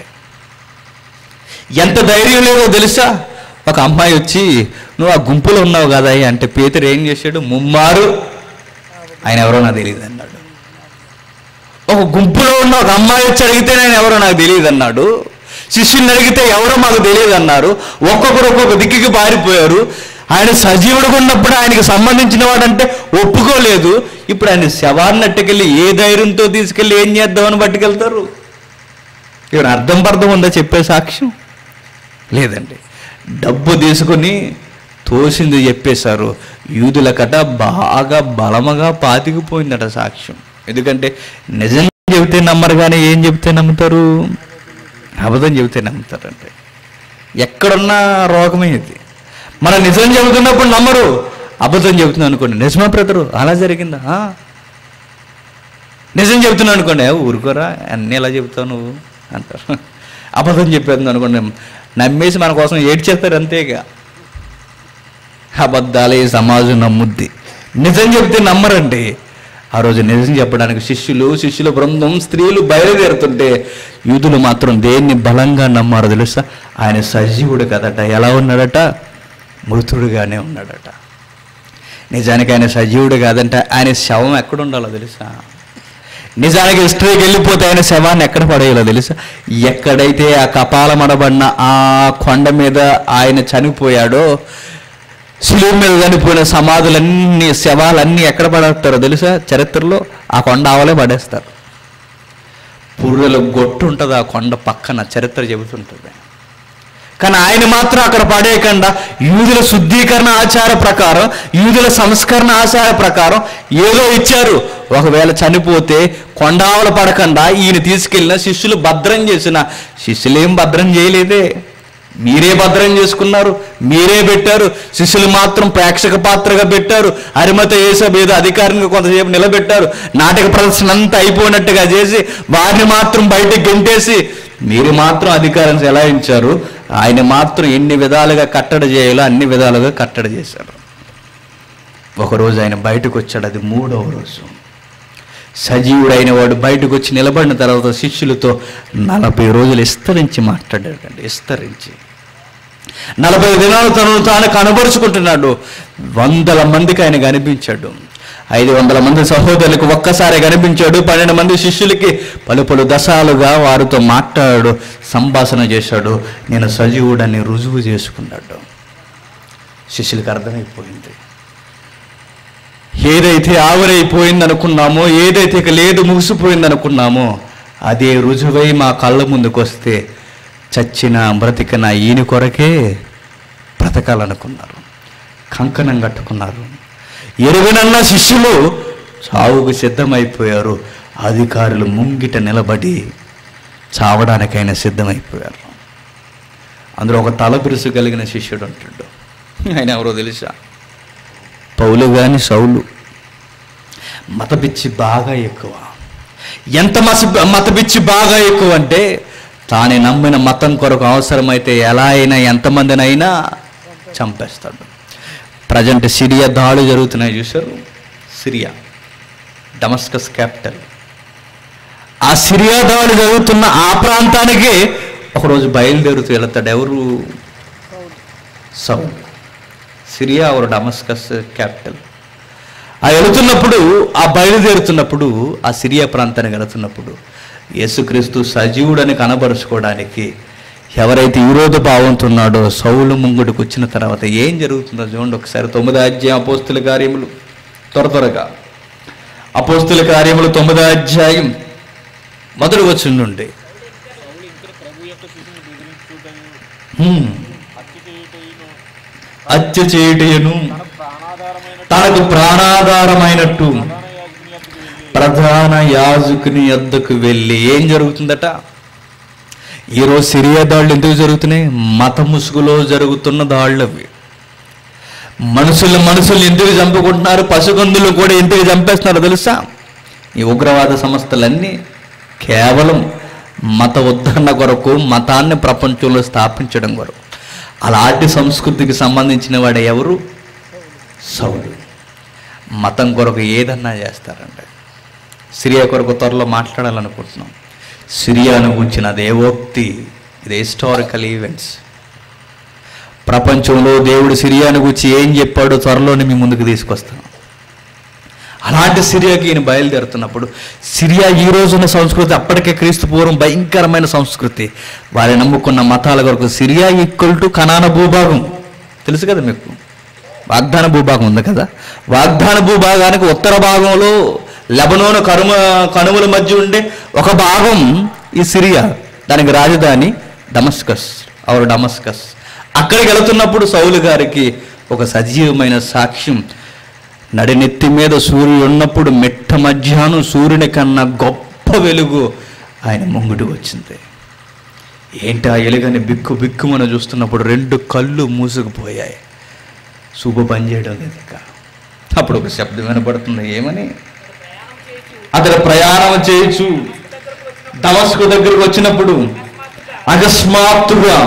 ఎంత ధైర్యం లేదో తెలుసా ఒక అమ్మాయి వచ్చి నువ్వు ఆ గుంపులో ఉన్నావు కదా అంటే పేతురు ఏం చేశాడు ముమ్మారు ఆయన ఎవరో నాకు తెలియదు అన్నాడు ఒక గుంపులో ఉన్న ఒక అమ్మాయి వచ్చి అడిగితే నేను ఎవరో నాకు తెలియదు అన్నాడు శిష్యుని అడిగితే ఎవరో మాకు తెలియదు అన్నారు ఒక్కొక్కరు ఒక్కొక్క దిక్కుకి పారిపోయారు ఆయన సజీవుడుగా ఉన్నప్పుడు ఆయనకి సంబంధించిన వాడంటే ఒప్పుకోలేదు ఇప్పుడు ఆయన శవాన్ని అట్టుకెళ్ళి ఏ ధైర్యంతో తీసుకెళ్ళి ఏం చేద్దామని పట్టుకెళ్తారు ఇక్కడ అర్థం పర్థం ఉందా చెప్పే సాక్ష్యం లేదండి డబ్బు తీసుకుని తోసింది చెప్పేశారు యూదుల కట బాగా బలముగా పాతికిపోయిందట సాక్ష్యం ఎందుకంటే నిజం చెబితే నమ్మరు కానీ ఏం చెబితే నమ్ముతారు అబద్ధం చెబితే నమ్ముతారంటే ఎక్కడున్నా రోగమే ఇది మన నిజం చెబుతున్నప్పుడు నమ్మరు అబద్ధం చెబుతున్నాను అనుకోండి నిజమా బ్రదరు అలా జరిగిందా "ఆ." నిజం చెబుతున్నాను అనుకోండి "ఏ, ఊరుకోరా అన్నీ ఎలా చెబుతావు నువ్వు అంటారు అబద్ధం చెప్పేది అనుకోండి నమ్మేసి మన కోసం ఏడ్చేస్తారు అంతేగా అబద్ధాలే ఈ సమాజం నమ్ముద్ది నిజం చెప్తే నమ్మరండి ఆ రోజు నిజం చెప్పడానికి శిష్యులు శిష్యుల బృందం స్త్రీలు బయలుదేరుతుంటే యూదులు మాత్రం దేన్ని బలంగా నమ్మారో తెలుసా ఆయన సజీవుడు కదట ఎలా ఉన్నాడట మృతుడుగానే ఉన్నాడట నిజానికి ఆయన సజీవుడు కాదంటే ఆయన శవం ఎక్కడ ఉండాలో తెలుసా నిజానికి హిస్టరీకి వెళ్ళిపోతే ఆయన శవాన్ని ఎక్కడ పడేయాలో తెలుసా ఎక్కడైతే ఆ కపాలమడబడిన ఆ కొండ మీద ఆయన చనిపోయాడో శిలువ మీద చనిపోయిన సమాధులన్నీ శవాలన్నీ ఎక్కడ పడేస్తారో తెలుసా చరిత్రలో ఆ కొండ ఆవలే పడేస్తారు పుర్రెల గొట్టు ఉంటుంది ఆ కొండ పక్కన చరిత్ర చెబుతుంటుంది కానీ ఆయన మాత్రం అక్కడ పడేయకుండా యూదుల శుద్ధీకరణ ఆచార ప్రకారం యూదుల సంస్కరణ ఆచార ప్రకారం ఏదో ఇచ్చారు ఒకవేళ చనిపోతే కొండావల పడకుండా ఈయన తీసుకెళ్ళిన శిష్యులు భద్రం చేసిన శిష్యులేం భద్రం చేయలేదే మీరే భద్రం చేసుకున్నారు మీరే పెట్టారు శిష్యులు మాత్రం ప్రేక్షక పాత్రగా పెట్టారు అరిమత ఏసబ్ ఏదో అధికారంగా కొంతసేపు నిలబెట్టారు నాటక ప్రదర్శన అంతా అయిపోయినట్టుగా చేసి వారిని మాత్రం బయటకు గెంటేసి మీరు మాత్రం అధికారం చెలాయించారు ఆయన మాత్రం ఎన్ని విధాలుగా కట్టడి చేయాలో అన్ని విధాలుగా కట్టడి చేశారు ఒకరోజు ఆయన బయటకు వచ్చాడు అది మూడవ రోజు సజీవుడైన వాడు బయటకు వచ్చి నిలబడిన తర్వాత శిష్యులతో నలభై రోజులు విస్తరించి మాట్లాడాడండి విస్తరించి నలభై దినాలు తనను తాను కనబరుచుకుంటున్నాడు వందల మందికి ఆయన కనిపించాడు ఐదు వందల మంది సహోదరులకు ఒక్కసారి కనిపించాడు పన్నెండు మంది శిష్యులకి పలు పలు దశాలుగా వారితో మాట్లాడాడు సంభాషణ చేశాడు నేను సజీవుడని రుజువు చేసుకున్నాడు శిష్యులకు అర్థమైపోయింది ఏదైతే ఆవిరైపోయింది అనుకున్నామో ఏదైతే ఇక లేదు ముగిసిపోయింది అనుకున్నామో అదే రుజువై మా కళ్ళ ముందుకు వస్తే చచ్చిన బ్రతికిన ఈయన కొరకే బ్రతకాలనుకున్నారు కంకణం కట్టుకున్నారు ఎరుగనన్న శిష్యులు చావుకు సిద్ధమైపోయారు అధికారులు ముంగిట నిలబడి చావడానికైనా సిద్ధమైపోయారు అందులో ఒక తల బిరుసు కలిగిన శిష్యుడు అంటాడు ఆయన ఎవరో తెలుసా పౌలు గాని సౌలు మతపిచ్చి బాగా ఎక్కువ ఎంత మస మతపిచ్చి బాగా ఎక్కువ అంటే తానే నమ్మిన మతం కొరకు అవసరమైతే ఎలా అయినా ఎంతమందినైనా చంపేస్తాడు ప్రజెంట్ సిరియా దాడులు జరుగుతున్నాయి చూశారు సిరియా డమస్కస్ క్యాపిటల్ ఆ సిరియా దాడులు జరుగుతున్న ఆ ప్రాంతానికి ఒకరోజు బయలుదేరుతూ వెళతాడు ఎవరు Saul Syria or Damascus capital ఆ వెళుతున్నప్పుడు ఆ బయలుదేరుతున్నప్పుడు ఆ సిరియా ప్రాంతానికి వెళుతున్నప్పుడు యేసుక్రీస్తు సజీవుడని కనబరుచుకోవడానికి ఎవరైతే విరోధ భావంతో ఉన్నాడో సౌలు ముంగుడికి వచ్చిన తర్వాత ఏం జరుగుతుందో చూడండి ఒకసారి తొమ్మిది అధ్యాయం అపోస్తుల కార్యములు త్వర త్వరగా అపోస్తుల కార్యములు తొమ్మిదో అధ్యాయం మొదటి వచ్చిన నుండి సౌలు ఇంకా ప్రభు యొక్క శిశువుని బెదిరించుటయు హ్మ్. హత్య చేయుటయును హత్య చేయుటయును తన ప్రాణాధారమైన తనకు ప్రాణాధారమైనట్టు ప్రధాన యాజకుని యొద్దకు ప్రధాన యాజకుని వెళ్ళి యొద్దకు వెళ్ళి ఏం జరుగుతుందట ఈరోజు సిరియా దాడులు ఎందుకు జరుగుతున్నాయి మత ముసుగులో జరుగుతున్న దాడులు అవి మనుషులు మనుషులు ఎందుకు చంపుకుంటున్నారు పశుగందులు కూడా ఎందుకు చంపేస్తున్నారు తెలుసా ఈ ఉగ్రవాద సంస్థలన్నీ కేవలం మత ఉద్ధరణ కొరకు మతాన్ని ప్రపంచంలో స్థాపించడం కొరకు అలాంటి సంస్కృతికి సంబంధించిన వాడు ఎవరు సౌలు మతం కొరకు ఏదన్నా చేస్తారండి సిరియా కొరకు త్వరలో మాట్లాడాలనుకుంటున్నాం సిరియాను గురించిన దేవోక్తి ఇది హిస్టారికల్ ఈవెంట్స్ ప్రపంచంలో దేవుడు సిరియాను గురించి ఏం చెప్పాడో త్వరలోనే మీ ముందుకు తీసుకొస్తాం అలాంటి సిరియాకి ఈయన బయలుదేరుతున్నప్పుడు సిరియా ఈ రోజున్న సంస్కృతి అప్పటికే క్రీస్తు పూర్వం భయంకరమైన సంస్కృతి వారి నమ్ముకున్న మతాల కొరకు సిరియా ఈక్వల్ టు కనాన భూభాగం తెలుసు కదా మీకు వాగ్దాన భూభాగం ఉంది కదా వాగ్దాన భూభాగానికి ఉత్తర భాగంలో లెబనోను కనుమ కనుమల మధ్య ఉండే ఒక భాగం ఈ సిరియా దానికి రాజధాని డమస్కస్ అవర్ డమస్కస్ అక్కడికి వెళుతున్నప్పుడు సౌలు గారికి ఒక సజీవమైన సాక్ష్యం నడినెత్తి మీద సూర్యుడు ఉన్నప్పుడు మిట్ట మధ్యాహ్నం సూర్యుని కన్నా గొప్ప వెలుగు ఆయన ముంగుటికి వచ్చింది ఏంటి ఆ ఎలుగని బిక్కు బిక్కుమని చూస్తున్నప్పుడు రెండు కళ్ళు మూసుకుపోయాయి శుభ పని చేయడం లేదు ఇక అప్పుడు ఒక శబ్దం వినపడుతుంది ఏమని అతడు ప్రయాణం చేయొచ్చు దమస్కు దగ్గరకు వచ్చినప్పుడు అకస్మాత్తుగా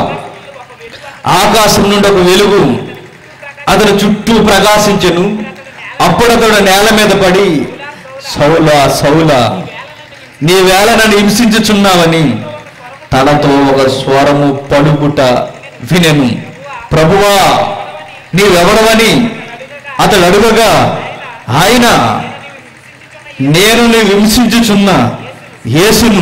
ఆకాశం నుండి ఒక వెలుగు అతని చుట్టూ ప్రకాశించెను అప్పుడు అతడు నేల మీద పడి సౌలా సౌలా నీ వేళ నన్ను హింసించుచున్నావని తనతో ఒక స్వరము పడుగుట వినెను ప్రభువా నీవెవడవని అతడు అడుగగా ఆయన నేను నీ హింసించుచున్న యేసును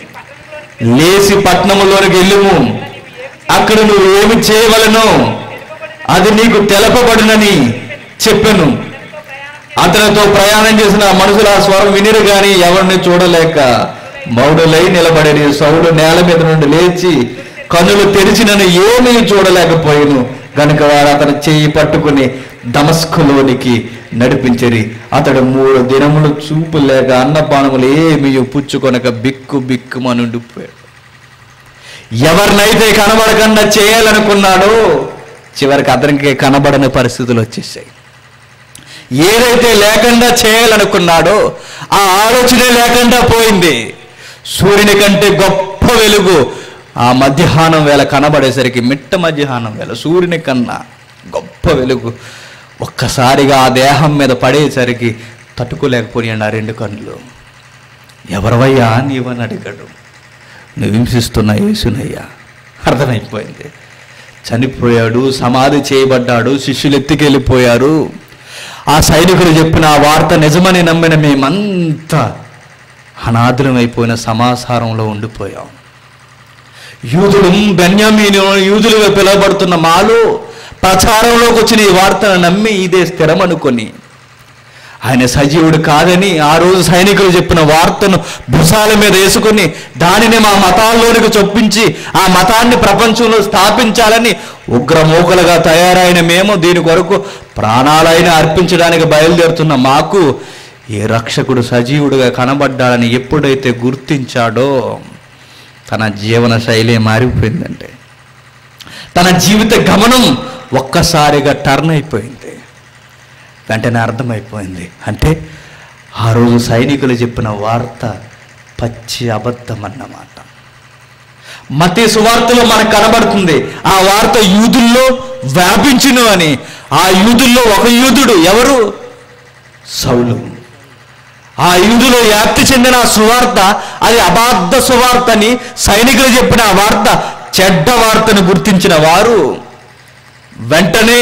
లేచి పట్నములోనికి వెళ్ళుము అక్కడ నువ్వు ఏమి చేయవలనో అది నీకు తెలపబడినని చెప్పాను అతనితో ప్రయాణం చేసిన ఆ మనుషులు ఆ స్వరం వినిరు గాని ఎవరిని చూడలేక మౌడులై నిలబడి సౌడు నేల మీద నుండి లేచి కన్నులు తెరిచినను ఏమీ చూడలేకపోయాను గనుక వారు అతని చేయి పట్టుకుని దమస్కులోనికి నడిపించరి అతడు మూడు దినములు చూపు లేక అన్నపానములు ఏమీ పుచ్చుకొనక బిక్కు బిక్కుమనుండిపోయాడు ఎవరినైతే కనబడకుండా చేయాలనుకున్నాడో చివరికి అతనికి కనబడని పరిస్థితులు వచ్చేసాయి ఏదైతే లేకుండా చేయాలనుకున్నాడో ఆ ఆలోచనే లేకుండా పోయింది సూర్యుని కంటే గొప్ప వెలుగు ఆ మధ్యాహ్నం వేళ కనబడేసరికి మిట్ట మధ్యాహ్నం వేళ సూర్యుని కన్నా గొప్ప వెలుగు ఒక్కసారిగా ఆ దేహం మీద పడేసరికి తట్టుకోలేకపోయాడు ఆ రెండు కన్నులు ఎవరవయ్యా నీవని అడిగాడు నువ్వు హింసిస్తున్న యేసునయ్యా అర్థమైపోయింది చనిపోయాడు సమాధి చేయబడ్డాడు శిష్యులు ఎత్తుకెళ్ళిపోయారు ఆ సైనికులు చెప్పిన ఆ వార్త నిజమని నమ్మిన మేమంతా అనాథులమైపోయిన సమాచారంలో ఉండిపోయాం యూదులు బెన్యామీను యూదులుగా పిలువబడుతున్న మాలో ప్రచారంలోకి వచ్చిన ఈ వార్తను నమ్మి ఇదే స్థిరమనుకొని ఆయన సజీవుడు కాదని ఆ రోజు సైనికులు చెప్పిన వార్తను భుజాల మీద వేసుకుని దానిని మా మతాల్లోనికి చొప్పించి ఆ మతాన్ని ప్రపంచంలో స్థాపించాలని ఉగ్రమూకలుగా తయారైన మేము దీని కొరకు ప్రాణాలైన అర్పించడానికి బయలుదేరుతున్న మాకు ఈ రక్షకుడు సజీవుడుగా కనబడ్డాడని ఎప్పుడైతే గుర్తించాడో తన జీవన శైలి మారిపోయిందంటే తన జీవిత గమనం ఒక్కసారిగా టర్న్ అయిపోయింది వెంటనే అర్థమైపోయింది అంటే ఆ రోజు సైనికులు చెప్పిన వార్త పచ్చి అబద్ధం అన్నమాట మతి సువార్తలో మనకు కనబడుతుంది ఆ వార్త యూదుల్లో వ్యాపించును అని ఆ యూదుల్లో ఒక యూదుడు ఎవరు సౌలు ఆ యూదులో వ్యాప్తి చెందిన ఆ సువార్త అది అబాద్ధ సువార్త అని సైనికులు చెప్పిన ఆ వార్త చెడ్డ వార్తను గుర్తించిన వారు వెంటనే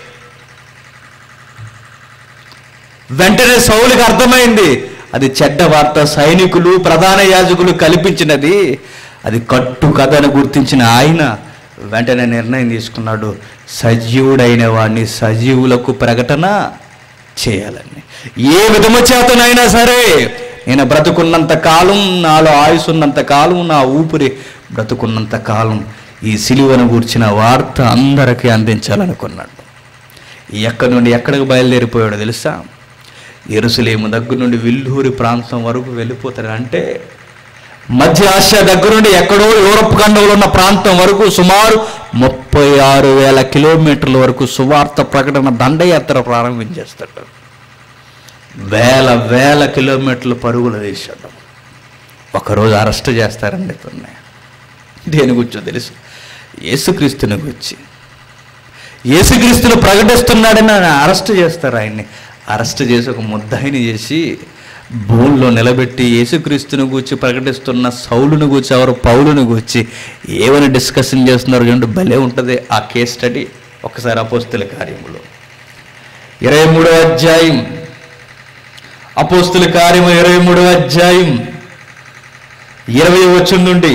వెంటనే సౌలుకి అర్థమైంది అది చెడ్డ వార్త సైనికులు ప్రధాన యాజకులు కల్పించినది అది కట్టు కథను గుర్తించిన ఆయన వెంటనే నిర్ణయం తీసుకున్నాడు సజీవుడైన వాడిని సజీవులకు ప్రకటన చేయాలని ఏ విధము చేతనైనా సరే నేను బ్రతుకున్నంత కాలం నాలో ఆయుస్ ఉన్నంత కాలం నా ఊపిరి బ్రతుకున్నంత కాలం ఈ సిలువను గూర్చిన వార్త అందరికీ అందించాలనుకున్నాడు ఎక్కడి నుండి ఎక్కడికి బయలుదేరిపోయాడో తెలుసా ఎరుసలేము దగ్గర నుండి విల్లూరి ప్రాంతం వరకు వెళ్ళిపోతాడు అంటే మధ్య ఆసియా దగ్గర నుండి ఎక్కడో యూరప్ ఖండంలో ఉన్న ప్రాంతం వరకు సుమారు ముప్పై ఆరు వేల కిలోమీటర్ల వరకు సువార్త ప్రకటన దండయాత్ర ప్రారంభించేస్తాడు వేల వేల కిలోమీటర్ల పరుగులు వేసాడు ఒకరోజు అరెస్ట్ చేస్తారండి ఇతన్ని దేని గురించో తెలుసు యేసుక్రీస్తుని గురించి యేసుక్రీస్తును ప్రకటిస్తున్నాడని ఆయన అరెస్ట్ చేస్తారు ఆయన్ని అరెస్ట్ చేసి ఒక ముద్దాయిని చేసి భూమిలో నిలబెట్టి యేసుక్రీస్తుని గూర్చి ప్రకటిస్తున్న సౌలును గూర్చి ఎవరు పౌలును గూర్చి ఏమని డిస్కషన్ చేస్తున్నారు చూడండి భలే ఉంటుంది ఆ కేస్ స్టడీ ఒకసారి అపోస్తుల కార్యములో ఇరవై మూడో అధ్యాయం అపోస్తుల కార్యము ఇరవై మూడవ అధ్యాయం ఇరవై వచ్చిన నుండి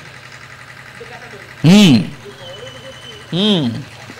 ఉమ్, ఉమ్,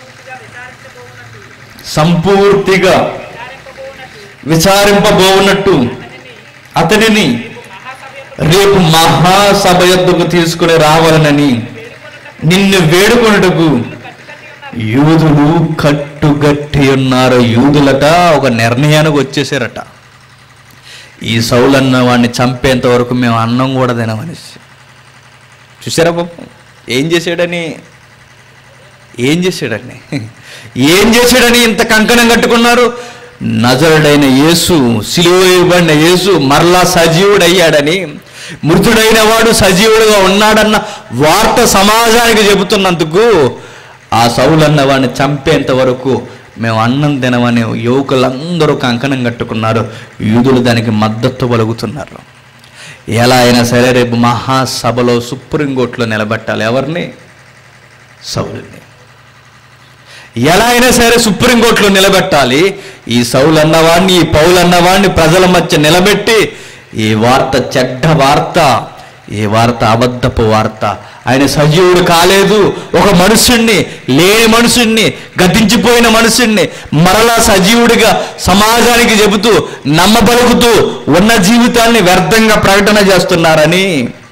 సంపూర్తిగా విచారింపబోనట్టు అతనిని రేపు మహాసభ యొద్దకు తీసుకుని రావాలనని నిన్ను వేడుకొనుటకు యూదులు కట్టుగట్టి ఉన్నారు యూదులట ఒక నిర్ణయానికి వచ్చేసారట ఈ సౌలన్న వాడిని చంపేంత వరకు మేము అన్నం కూడా తినమనేసి చూసారా పాపం ఏం చేశాడని ఏం చేశాడని ఏం చేశాడని ఇంత కంకణం కట్టుకున్నారు నజరుడైన యేసు సిలువ వేయబడిన యేసు మరలా సజీవుడయ్యాడని మృతుడైన వాడు సజీవుడుగా ఉన్నాడన్న వార్త సమాజానికి చెబుతున్నందుకు ఆ సౌలన్న వాడిని చంపేంత వరకు మేము అన్నం తినమని యువకులందరూ కంకణం కట్టుకున్నారు యూదులు దానికి మద్దతు పలుకుతున్నారు ఎలా అయినా సరే రేపు మహాసభలో సుప్రీంకోర్టులో నిలబెట్టాలి ఎవరిని సౌలుని ఎలా అయినా సరే సుప్రీంకోర్టులో నిలబెట్టాలి ఈ సౌలు అన్నవాడిని ఈ పౌలు అన్నవాడిని ప్రజల మధ్య నిలబెట్టి ఈ వార్త చెడ్డ వార్త ఈ వార్త అబద్ధపు వార్త ఆయన సజీవుడు కాలేదు ఒక మనుషుణ్ణి లేని మనుషుణ్ణి గతించిపోయిన మనుషుణ్ణి మరలా సజీవుడిగా సమాజానికి చెబుతూ నమ్మబలుకుతూ ఉన్న జీవితాన్ని వ్యర్థంగా ప్రకటన చేస్తున్నారని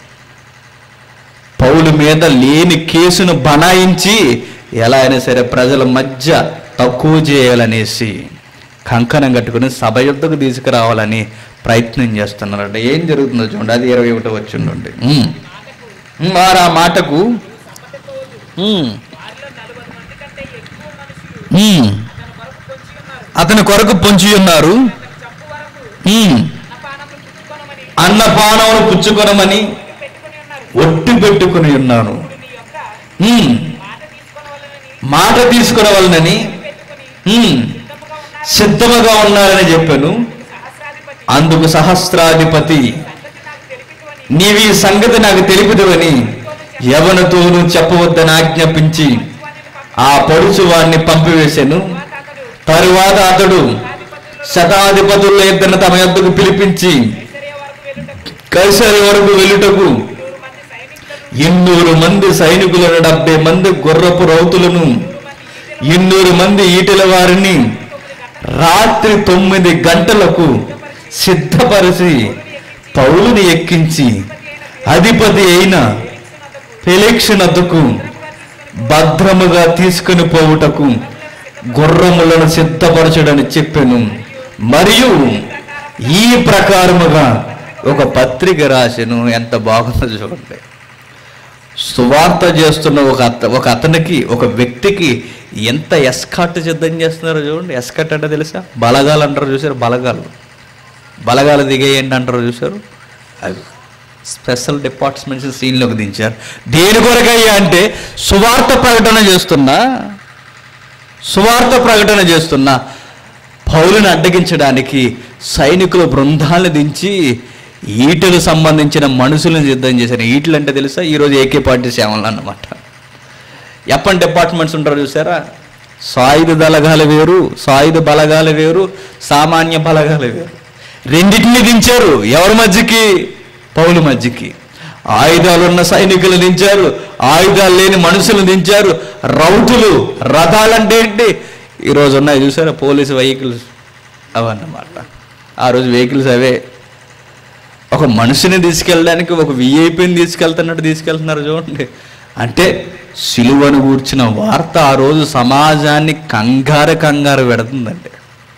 పౌలు మీద లేని కేసును బనాయించి ఎలా అయినా సరే ప్రజల మధ్య తక్కువ చేయాలనేసి కంకణం కట్టుకుని సభ యుద్ధకు తీసుకురావాలని ప్రయత్నం చేస్తున్నారట ఏం జరుగుతుందో చూడండి అది ఇరవై ఒకటో వచ్చిండండి వారు ఆ మాటకు ఉమ్, ఉమ్, అతని కొరకు పొంచి ఉన్నారు ఉమ్, అన్నపానమును పుచ్చుకొనమని ఒట్టి పెట్టుకుని ఉన్నాను ఉమ్, మాట తీసుకురవలనని ఉమ్, సిద్ధముగా ఉన్నారని చెప్పాను అందుకు సహస్రాధిపతి నీవి ఈ సంగతి నాకు తెలిపిదవని ఎవరితోనూ చెప్పవద్దని ఆజ్ఞాపించి ఆ పడుచు వాణ్ణి పంపివేశాను తరువాత అతడు శతాధిపతుల ఇద్దరిని తమ యొద్దకు పిలిపించి కైసరి వరకు వెళ్ళుటకు ఎన్నూరు మంది సైనికులను డెబ్బై మంది గుర్రపు రౌతులను ఎన్నూరు మంది ఈటెల వారిని రాత్రి తొమ్మిది గంటలకు సిద్ధపరిచి పౌలుని ఎక్కించి అధిపతి అయిన ఫెలిక్షనద్దుకు భద్రముగా తీసుకుని పోవుటకు గుర్రములను సిద్ధపరచడని చెప్పాను మరియు ఈ ప్రకారముగా ఒక పత్రిక రాసెను ఎంత బాగుందో చూడండి సువార్త చేస్తున్న ఒక అత ఒక అతనికి ఒక వ్యక్తికి ఎంత ఎస్కాట్ సిద్ధం చేస్తున్నారో చూడండి ఎస్కట్ అంటే తెలుసా బలగాలు అంటారు చూసారు బలగాలు బలగాలు దిగేయండి అంటారు చూసారు అవి స్పెషల్ డిపార్ట్మెంట్స్ సీన్లోకి దించారు దేని కొరకయ్యా అంటే సువార్త ప్రకటన చేస్తున్నా సువార్త ప్రకటన చేస్తున్న పౌలుని అడ్డగించడానికి సైనికుల బృందాలను దించి ఈటలు సంబంధించిన మనుషులను సిద్ధం చేశారు ఈటలు అంటే తెలుసా ఈరోజు ఏకే పార్టీ సేవలు అన్నమాట ఎప్పటి డిపార్ట్మెంట్స్ ఉంటారో చూసారా సాయుధ దళగాలు వేరు సాయుధ బలగాలు వేరు సామాన్య బలగాలు వేరు రెండింటిని దించారు ఎవరి మధ్యకి పౌలు మధ్యకి ఆయుధాలు ఉన్న సైనికులు దించారు ఆయుధాలు లేని మనుషులు దించారు రౌతులు రథాలంటే ఏంటి ఈరోజు ఉన్నాయి చూసారా పోలీసు వెహికల్స్ అవన్నమాట ఆ రోజు వెహికల్స్ అవే ఒక మనిషిని తీసుకెళ్ళడానికి ఒక విఐపిని తీసుకెళ్తున్నట్టు తీసుకెళ్తున్నారు చూడండి అంటే సిలువను కూర్చిన వార్త ఆ రోజు సమాజాన్ని కంగారు కంగారు పెడుతుందండి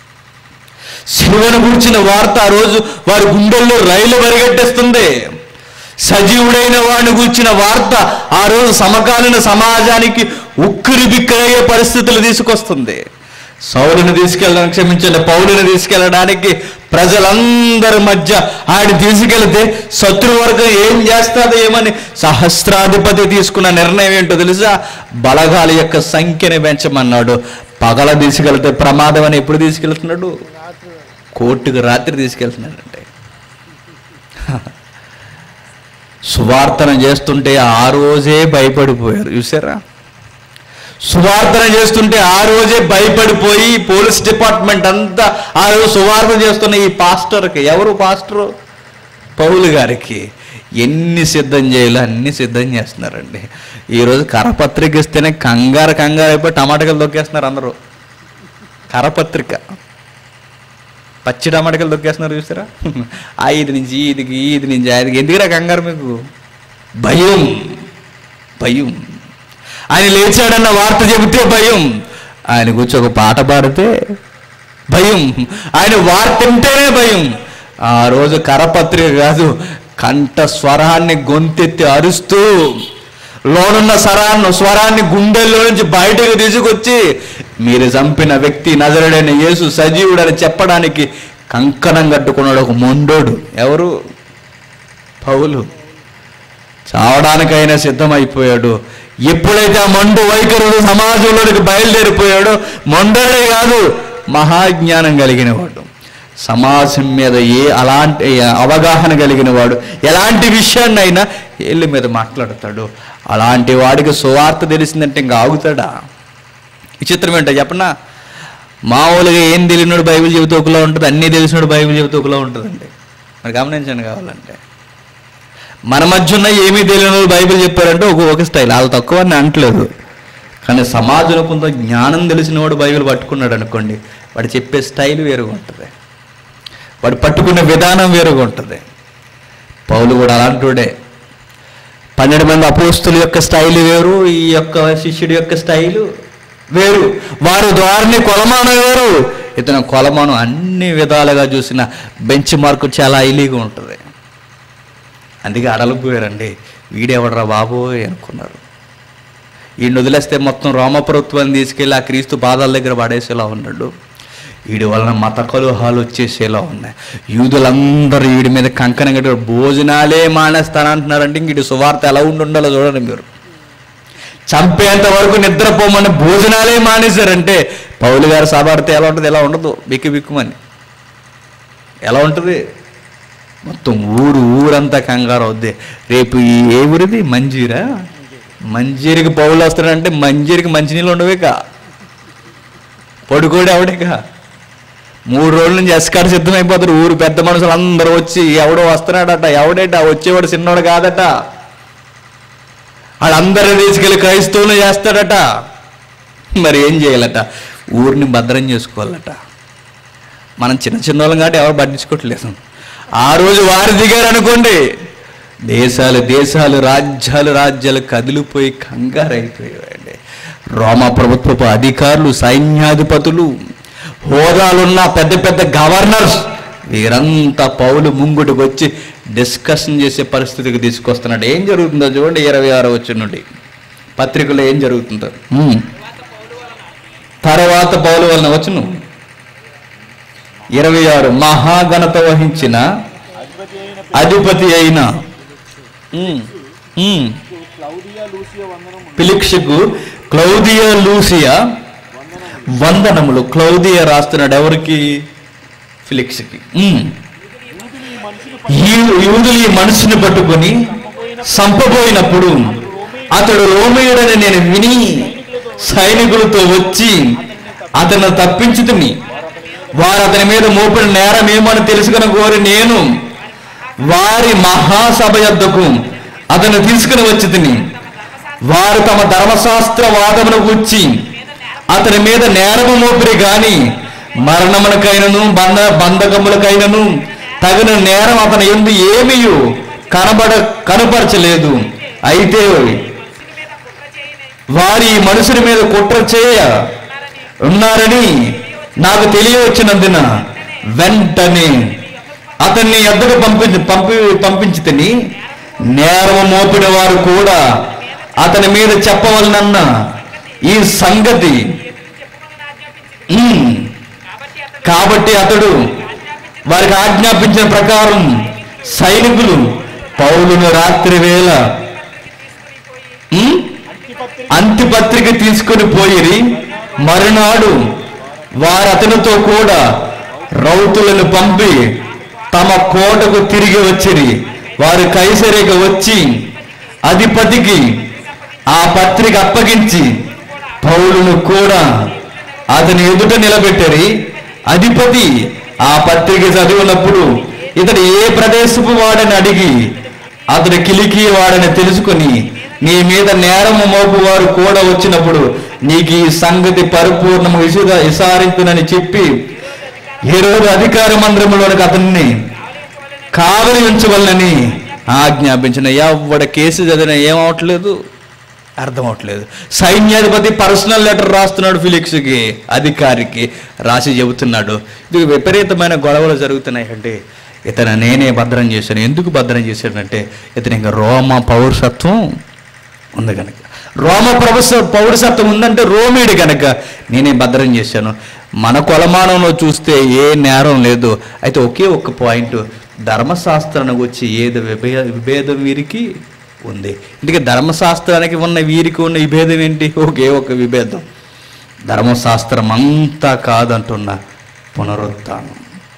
సిలువను కూర్చిన వార్త ఆ రోజు వారి గుండెల్లో రైలు పరిగెట్టేస్తుంది సజీవుడైన వాడిని కూర్చిన వార్త ఆ రోజు సమకాలీన సమాజానికి ఉక్కిరి బిక్కిరయ్యే పరిస్థితులు తీసుకొస్తుంది సౌలుని తీసుకెళ్ళడానికి క్షమించండి పౌలుని తీసుకెళ్ళడానికి ప్రజలందరి మధ్య ఆయన తీసుకెళ్తే శత్రువర్గం ఏం చేస్తాదో ఏమని సహస్రాధిపతి తీసుకున్న నిర్ణయం ఏంటో తెలుసా బలగాల యొక్క సంఖ్యని పెంచమన్నాడు పగల తీసుకెళ్తే ప్రమాదం అని ఎప్పుడు తీసుకెళ్తున్నాడు కోర్టుకు రాత్రి తీసుకెళ్తున్నాడంటే సువార్తన చేస్తుంటే ఆ రోజే భయపడిపోయారు చూసారా సువార్తన చేస్తుంటే ఆ రోజే భయపడిపోయి పోలీస్ డిపార్ట్మెంట్ అంతా ఆ రోజు సువార్త చేస్తున్న ఈ పాస్టర్కి ఎవరు పాస్టరు పౌలు గారికి ఎన్ని సిద్ధం చేయాలో అన్ని సిద్ధం చేస్తున్నారండి ఈరోజు కరపత్రిక ఇస్తేనే కంగారు కంగారు అయిపోయి టమాటకాలు దొక్కేస్తున్నారు అందరూ కరపత్రిక పచ్చి టమాటకాలు దొక్కేస్తున్నారు చూసారా ఐదు నుంచి ఈదికి ఈది నుంచి ఐదుకి ఎందుకురా కంగారు మీకు భయం భయం ఆయన లేచాడన్న వార్త చెబితే భయం ఆయన కూర్చో ఒక పాట పాడితే భయం ఆయన వార్త వింటేనే భయం ఆ రోజు కరపత్రిక కాదు కంఠ స్వరాన్ని గొంతెత్తి అరుస్తూ లోనున్న స్వరాన్ని స్వరాన్ని గుండెల్లో నుంచి బయటకు తీసుకొచ్చి మీరు చంపిన వ్యక్తి నజరుడైన యేసు సజీవుడని చెప్పడానికి కంకణం కట్టుకున్నాడు ఒక మొండోడు ఎవరు పౌలు చావడానికైనా సిద్ధమైపోయాడు ఎప్పుడైతే ఆ మండు వైఖరుడు సమాజంలోనికి బయలుదేరిపోయాడో మొండోడే కాదు మహాజ్ఞానం కలిగిన వాడు సమాజం మీద ఏ అలాంటి అవగాహన కలిగిన వాడు ఎలాంటి విషయాన్నైనా ఏళ్ళ మీద మాట్లాడతాడు అలాంటి వాడికి సువార్త తెలిసిందంటే ఇంకా ఆగుతాడా విచిత్రం ఏంటో చెప్పనా మామూలుగా ఏం తెలియనోడు బైబిల్ చెబుతూ ఒకలా ఉంటుంది అన్నీ తెలిసినోడు బైబిల్ చెబుతూ ఒకలా ఉంటుందండి మరి గమనించండి కావాలంటే మన మధ్య ఉన్న ఏమీ తెలియని వాళ్ళు బైబిల్ చెప్పారంటే ఒక ఒక స్టైల్ వాళ్ళు తక్కువ అని అంటలేదు కానీ సమాజంలో కొంత జ్ఞానం తెలిసిన వాడు బైబిల్ పట్టుకున్నాడు అనుకోండి వాడు చెప్పే స్టైల్ వేరుగా ఉంటుంది వాడు పట్టుకునే విధానం వేరుగా ఉంటుంది పౌలు కూడా అలాంటివాడే పన్నెండు మంది అపోస్తుల యొక్క స్టైల్ వేరు ఈ యొక్క శిష్యుడి యొక్క స్టైలు వేరు వారు ద్వారాన్ని కొలమానం వేరు ఇతను కొలమానం అన్ని విధాలుగా చూసిన బెంచ్ మార్క్ చాలా హైలీగా ఉంటుంది అందుకే అడలిపోయారండి వీడెవడరా బాబోయ్ అనుకున్నారు ఈయన వదిలేస్తే మొత్తం రోమప్రభుత్వాన్ని తీసుకెళ్ళి ఆ క్రీస్తు పాదాల దగ్గర పడేసేలా ఉన్నాడు వీడి వలన మత కలుహాలు వచ్చేసేలా ఉన్నాయి యూదులందరూ వీడి మీద కంకణం కట్టి భోజనాలే మానేస్తానంటున్నారంటే ఇంక వీడి సువార్త ఎలా ఉండి ఉండాలో చూడండి మీరు చంపేంత వరకు నిద్రపోమని భోజనాలే మానేశారంటే పౌలు గారు సభాడితే ఎలా ఉంటుంది ఎలా ఉండదు బిక్కి బిక్కుమని ఎలా ఉంటుంది మొత్తం ఊరు ఊరంతా కంగారు అవుద్ది రేపు ఈ ఏ ఊరిది మంజీరా మంజీరికి పౌలు వస్తాడంటే మంజీరికి మంచినీళ్ళు ఉండవేక పడుకోడు ఎవడేక మూడు రోజుల నుంచి ఎస్కార్ సిద్ధమైపోతారు ఊరు పెద్ద మనుషులు అందరూ వచ్చి ఎవడో వస్తున్నాడట ఎవడేట వచ్చేవాడు చిన్నోడు కాదట వాళ్ళందరూ తీసుకెళ్ళి క్రైస్తవులు చేస్తాడట మరి ఏం చేయాలట ఊరిని భద్రం చేసుకోవాలట మనం చిన్న చిన్న వాళ్ళం కాబట్టి ఎవరు పట్టించుకోవట్లేదు ఆ రోజు వారు దిగారు అనుకోండి దేశాలు దేశాలు రాజ్యాలు రాజ్యాలు కదిలిపోయి కంగారు అయిపోయాయండి రోమా ప్రభుత్వపు అధికారులు సైన్యాధిపతులు హోదాలున్న పెద్ద పెద్ద గవర్నర్స్ వీరంతా పౌలు ముంగుటికి వచ్చి డిస్కషన్ చేసే పరిస్థితికి తీసుకొస్తున్నాడు ఏం జరుగుతుందో చూడండి ఇరవై ఆరో వచ్చి నుండి పత్రికలో ఏం జరుగుతుందో ఉమ్. తర్వాత పౌలు వలన వచ్చును ఇరవై ఆరు మహాఘనత వహించిన అధిపతి అయిన అధిపతి అయిన ఉమ్, ఉమ్, క్లౌదియా లూసియా వందనం ఫిలిక్స్కు క్లౌదియా లూసియా వందనములు క్లౌదియా రాస్తున్నాడు ఎవరికి ఫిలిక్స్కి ఉమ్. ఈ- యూదులు ఈ మనిషిని పట్టుకొని సంపబోయినప్పుడు అతడు రోమేయుడని నేను విని సైనికులతో వచ్చి అతను తప్పించుతుని వారు అతని మీద మోపిన నేరం ఏమని తెలుసుకుని కోరి నేను వారి మహాసభ యొద్దకు అతను తీసుకుని వచ్చి తిని వారు తమ ధర్మశాస్త్ర వాదమును గుచ్చి అతని మీద నేరము మోపిరి గాని మరణములకైనను బంధ బంధకములకైనను తగిన నేరం అతని ఎందు ఏమియు కనబడ కనపరచలేదు అయితే వారి ఈ మనుషుని మీద కుట్ర చేయ ఉన్నారని నాకు తెలియవచ్చినందున వెంటనే అతన్ని ఎద్దకు పంపించి పంపి పంపించితని నేరం మోపిన వారు కూడా అతని మీద చెప్పవలనన్న ఈ సంగతి ఉమ్, కాబట్టి అతడు వారికి ఆజ్ఞాపించిన ప్రకారం సైనికులు పౌలును రాత్రి వేళ ఉమ్, అంతిపత్రిక తీసుకొని పోయిరి మరునాడు వారు అతనితో కూడా రౌతులను పంపి తమ కోటకు తిరిగి వచ్చిరి వారు కైసరేక వచ్చి అధిపతికి ఆ పత్రిక అప్పగించి పౌలును కూడా అతని ఎదుట నిలబెట్టరి అధిపతి ఆ పత్రిక చదివినప్పుడు ఇతడు ఏ ప్రదేశపు వాడని అడిగి అతడు కిలికి వాడని తెలుసుకొని నీ మీద నేరము మోపువారు కూడా వచ్చినప్పుడు నీకు ఈ సంగతి పరిపూర్ణము విసుగా విసారించునని చెప్పి ఈ రోజు అధికార మందిరంలోనికి అతన్ని కావలి ఉంచవలనని ఆజ్ఞాపించిన ఎవడ కేసు చదివిన ఏమవట్లేదు అర్థం అవట్లేదు సైన్యాధిపతి పర్సనల్ లెటర్ రాస్తున్నాడు ఫిలిక్స్కి అధికారికి రాసి చెబుతున్నాడు ఇది విపరీతమైన గొడవలు జరుగుతున్నాయి అంటే ఇతను నేనే భద్రం చేశాను ఎందుకు భద్రం చేశాడంటే ఇతను ఇంకా రోమ పౌరసత్వం ఉంది కనుక రోమ ప్రభుత్వ పౌరసత్వం ఉందంటే రోమీడు కనుక నేనే భద్రం చేశాను మన కొలమానంలో చూస్తే ఏ నేరం లేదు అయితే ఒకే ఒక్క పాయింట్ ధర్మశాస్త్రానికి వచ్చి ఏది విభే విభేదం వీరికి ఉంది ఇందుకే ధర్మశాస్త్రానికి ఉన్న వీరికి ఉన్న విభేదం ఏంటి ఒకే ఒక విభేదం ధర్మశాస్త్రం అంతా కాదంటున్న పునరుత్థానం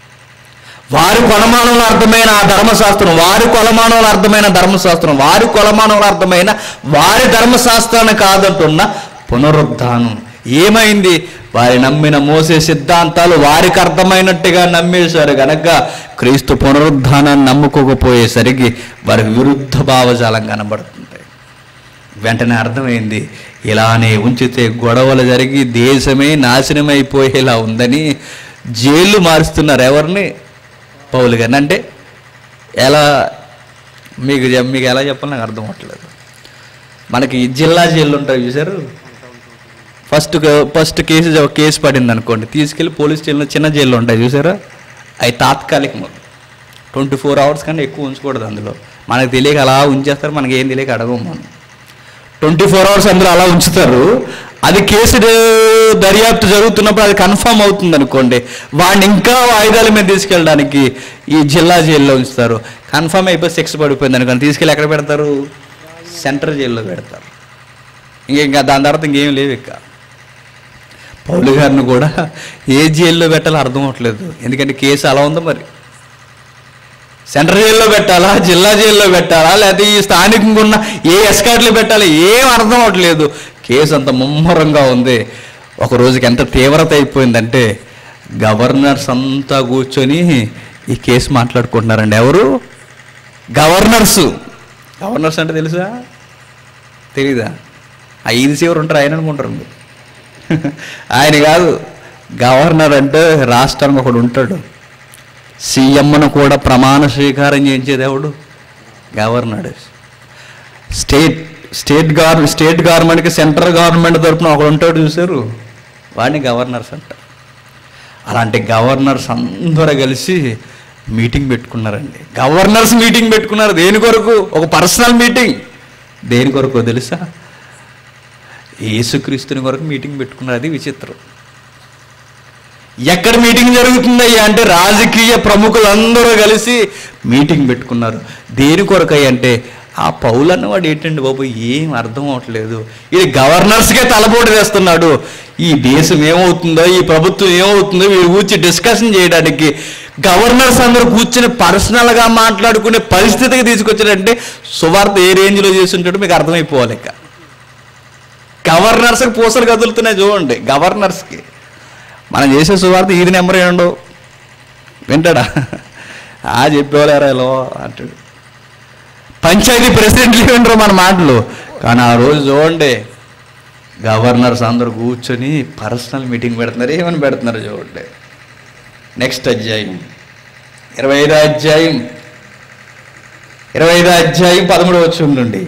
వారి కొలమానంలో అర్థమైన ఆ ధర్మశాస్త్రం వారి కొలమానంలో అర్థమైన ధర్మశాస్త్రం వారి కొలమానంలో అర్థమైన వారి ధర్మశాస్త్రాన్ని కాదంటున్న పునరుద్ధానం ఏమైంది వారి నమ్మిన మోసే సిద్ధాంతాలు వారికి అర్థమైనట్టుగా నమ్మేశారు గనక క్రీస్తు పునరుద్ధానాన్ని నమ్ముకోకపోయేసరికి వారికి విరుద్ధ భావజాలం కనబడుతుంది వెంటనే అర్థమైంది ఇలానే ఉంచితే గొడవలు జరిగి దేశమే నాశనమైపోయేలా ఉందని జైలు మారుస్తున్నారు ఎవరిని పౌలు గారిని అంటే ఎలా మీకు చెప్- మీకు ఎలా చెప్పాలి నాకు అర్థం అవ్వట్లేదు మనకి జిల్లా జైలు ఉంటాయి చూసారు ఫస్ట్ ఫస్ట్ కేసు జ- కేసు పడింది అనుకోండి తీసుకెళ్ళి పోలీస్ స్టేషన్లో చిన్న జైల్లో ఉంటాయి చూసారా అవి తాత్కాలికం ట్వంటీ ఫోర్ అవర్స్ కన్నా ఎక్కువ ఉంచకూడదు అందులో మనకు తెలియక అలా ఉంచేస్తారు మనకి ఏం తెలియక అడగం మనం ట్వంటీ ఫోర్ అవర్స్ అందులో అలా ఉంచుతారు అది కేసు ద- దర్యాప్తు జరుగుతున్నప్పుడు అది కన్ఫర్మ్ అవుతుంది అనుకోండి వాడిని ఇంకా వాయిదాల మీద తీసుకెళ్ళడానికి ఈ జిల్లా జైల్లో ఉంచుతారు కన్ఫర్మ్ అయిపోయి శిక్ష పడిపోయింది అనుకోండి తీసుకెళ్ళి ఎక్కడ పెడతారు సెంట్రల్ జైల్లో పెడతారు ఇంక ఇంకా దాని తర్వాత ఇంకేం లేవు ఇక పౌలు గారిని కూడా ఏ జైల్లో పెట్టాలో అర్థం అవట్లేదు ఎందుకంటే కేసు అలా ఉందో మరి సెంట్రల్ జైల్లో పెట్టాలా జిల్లా జైల్లో పెట్టాలా లేకపోతే ఈ స్థానికంగా ఉన్న ఏ ఎస్కాట్లు పెట్టాలి ఏం అర్థం అవట్లేదు కేసు అంత ముమ్మరంగా ఉంది ఒక రోజుకి ఎంత తీవ్రత అయిపోయిందంటే గవర్నర్స్ అంతా కూర్చొని ఈ కేసు మాట్లాడుకుంటున్నారండి ఎవరు గవర్నర్స్ గవర్నర్స్ అంటే తెలుసా తెలీదా ఐదు చివరు ఉంటారు ఆయన అనుకుంటారు మీరు ఆయన కాదు గవర్నర్ అంటే రాష్ట్రానికి ఒకడు ఉంటాడు సీఎంను కూడా ప్రమాణ స్వీకారం చేయించేది ఎవడు గవర్నర్ స్టేట్ స్టేట్ గవర్ స్టేట్ గవర్నమెంట్కి సెంట్రల్ గవర్నమెంట్ తరపున ఒకడు ఉంటాడు చూసారు వాడిని గవర్నర్స్ అంటారు అలాంటి గవర్నర్స్ అందరూ కలిసి మీటింగ్ పెట్టుకున్నారండి గవర్నర్స్ మీటింగ్ పెట్టుకున్నారు దేని కొరకు ఒక పర్సనల్ మీటింగ్ దేని కొరకు తెలుసా యేసుక్రీస్తుని కొరకు మీటింగ్ పెట్టుకున్నారు అది విచిత్రం ఎక్కడ మీటింగ్ జరుగుతుందయ్యా అంటే రాజకీయ ప్రముఖులందరూ కలిసి మీటింగ్ పెట్టుకున్నారు దేని కొరకయ్య అంటే ఆ పౌలు అన్నవాడు ఏంటండి బాబు ఏం అర్థం అవట్లేదు ఇది గవర్నర్స్కే తలపోటు వేస్తున్నాడు ఈ దేశం ఏమవుతుందో ఈ ప్రభుత్వం ఏమవుతుందో వీరు కూర్చి డిస్కషన్ చేయడానికి గవర్నర్స్ అందరూ కూర్చుని పర్సనల్గా మాట్లాడుకునే పరిస్థితికి తీసుకొచ్చారంటే సువార్త ఏ రేంజ్లో చేసి ఉంటాడో మీకు అర్థమైపోవాలి ఇక గవర్నర్స్కి పూసలు కదులుతున్నాయి చూడండి గవర్నర్స్కి మనం చేసే సువార్త ఈది నెంబర్ ఏండో వింటాడా ఆ చెప్పేవాళ్ళారా ఇలా అంటాడు పంచాయతీ ప్రెసిడెంట్లు వినరు మన మాటలు కానీ ఆ రోజు చూడండి గవర్నర్స్ అందరూ కూర్చొని పర్సనల్ మీటింగ్ పెడుతున్నారు ఏమని పెడుతున్నారు చూడండి నెక్స్ట్ అధ్యాయం ఇరవై ఐదో అధ్యాయం ఇరవై ఐదో అధ్యాయం పదమూడు వచ్చి ఉండండి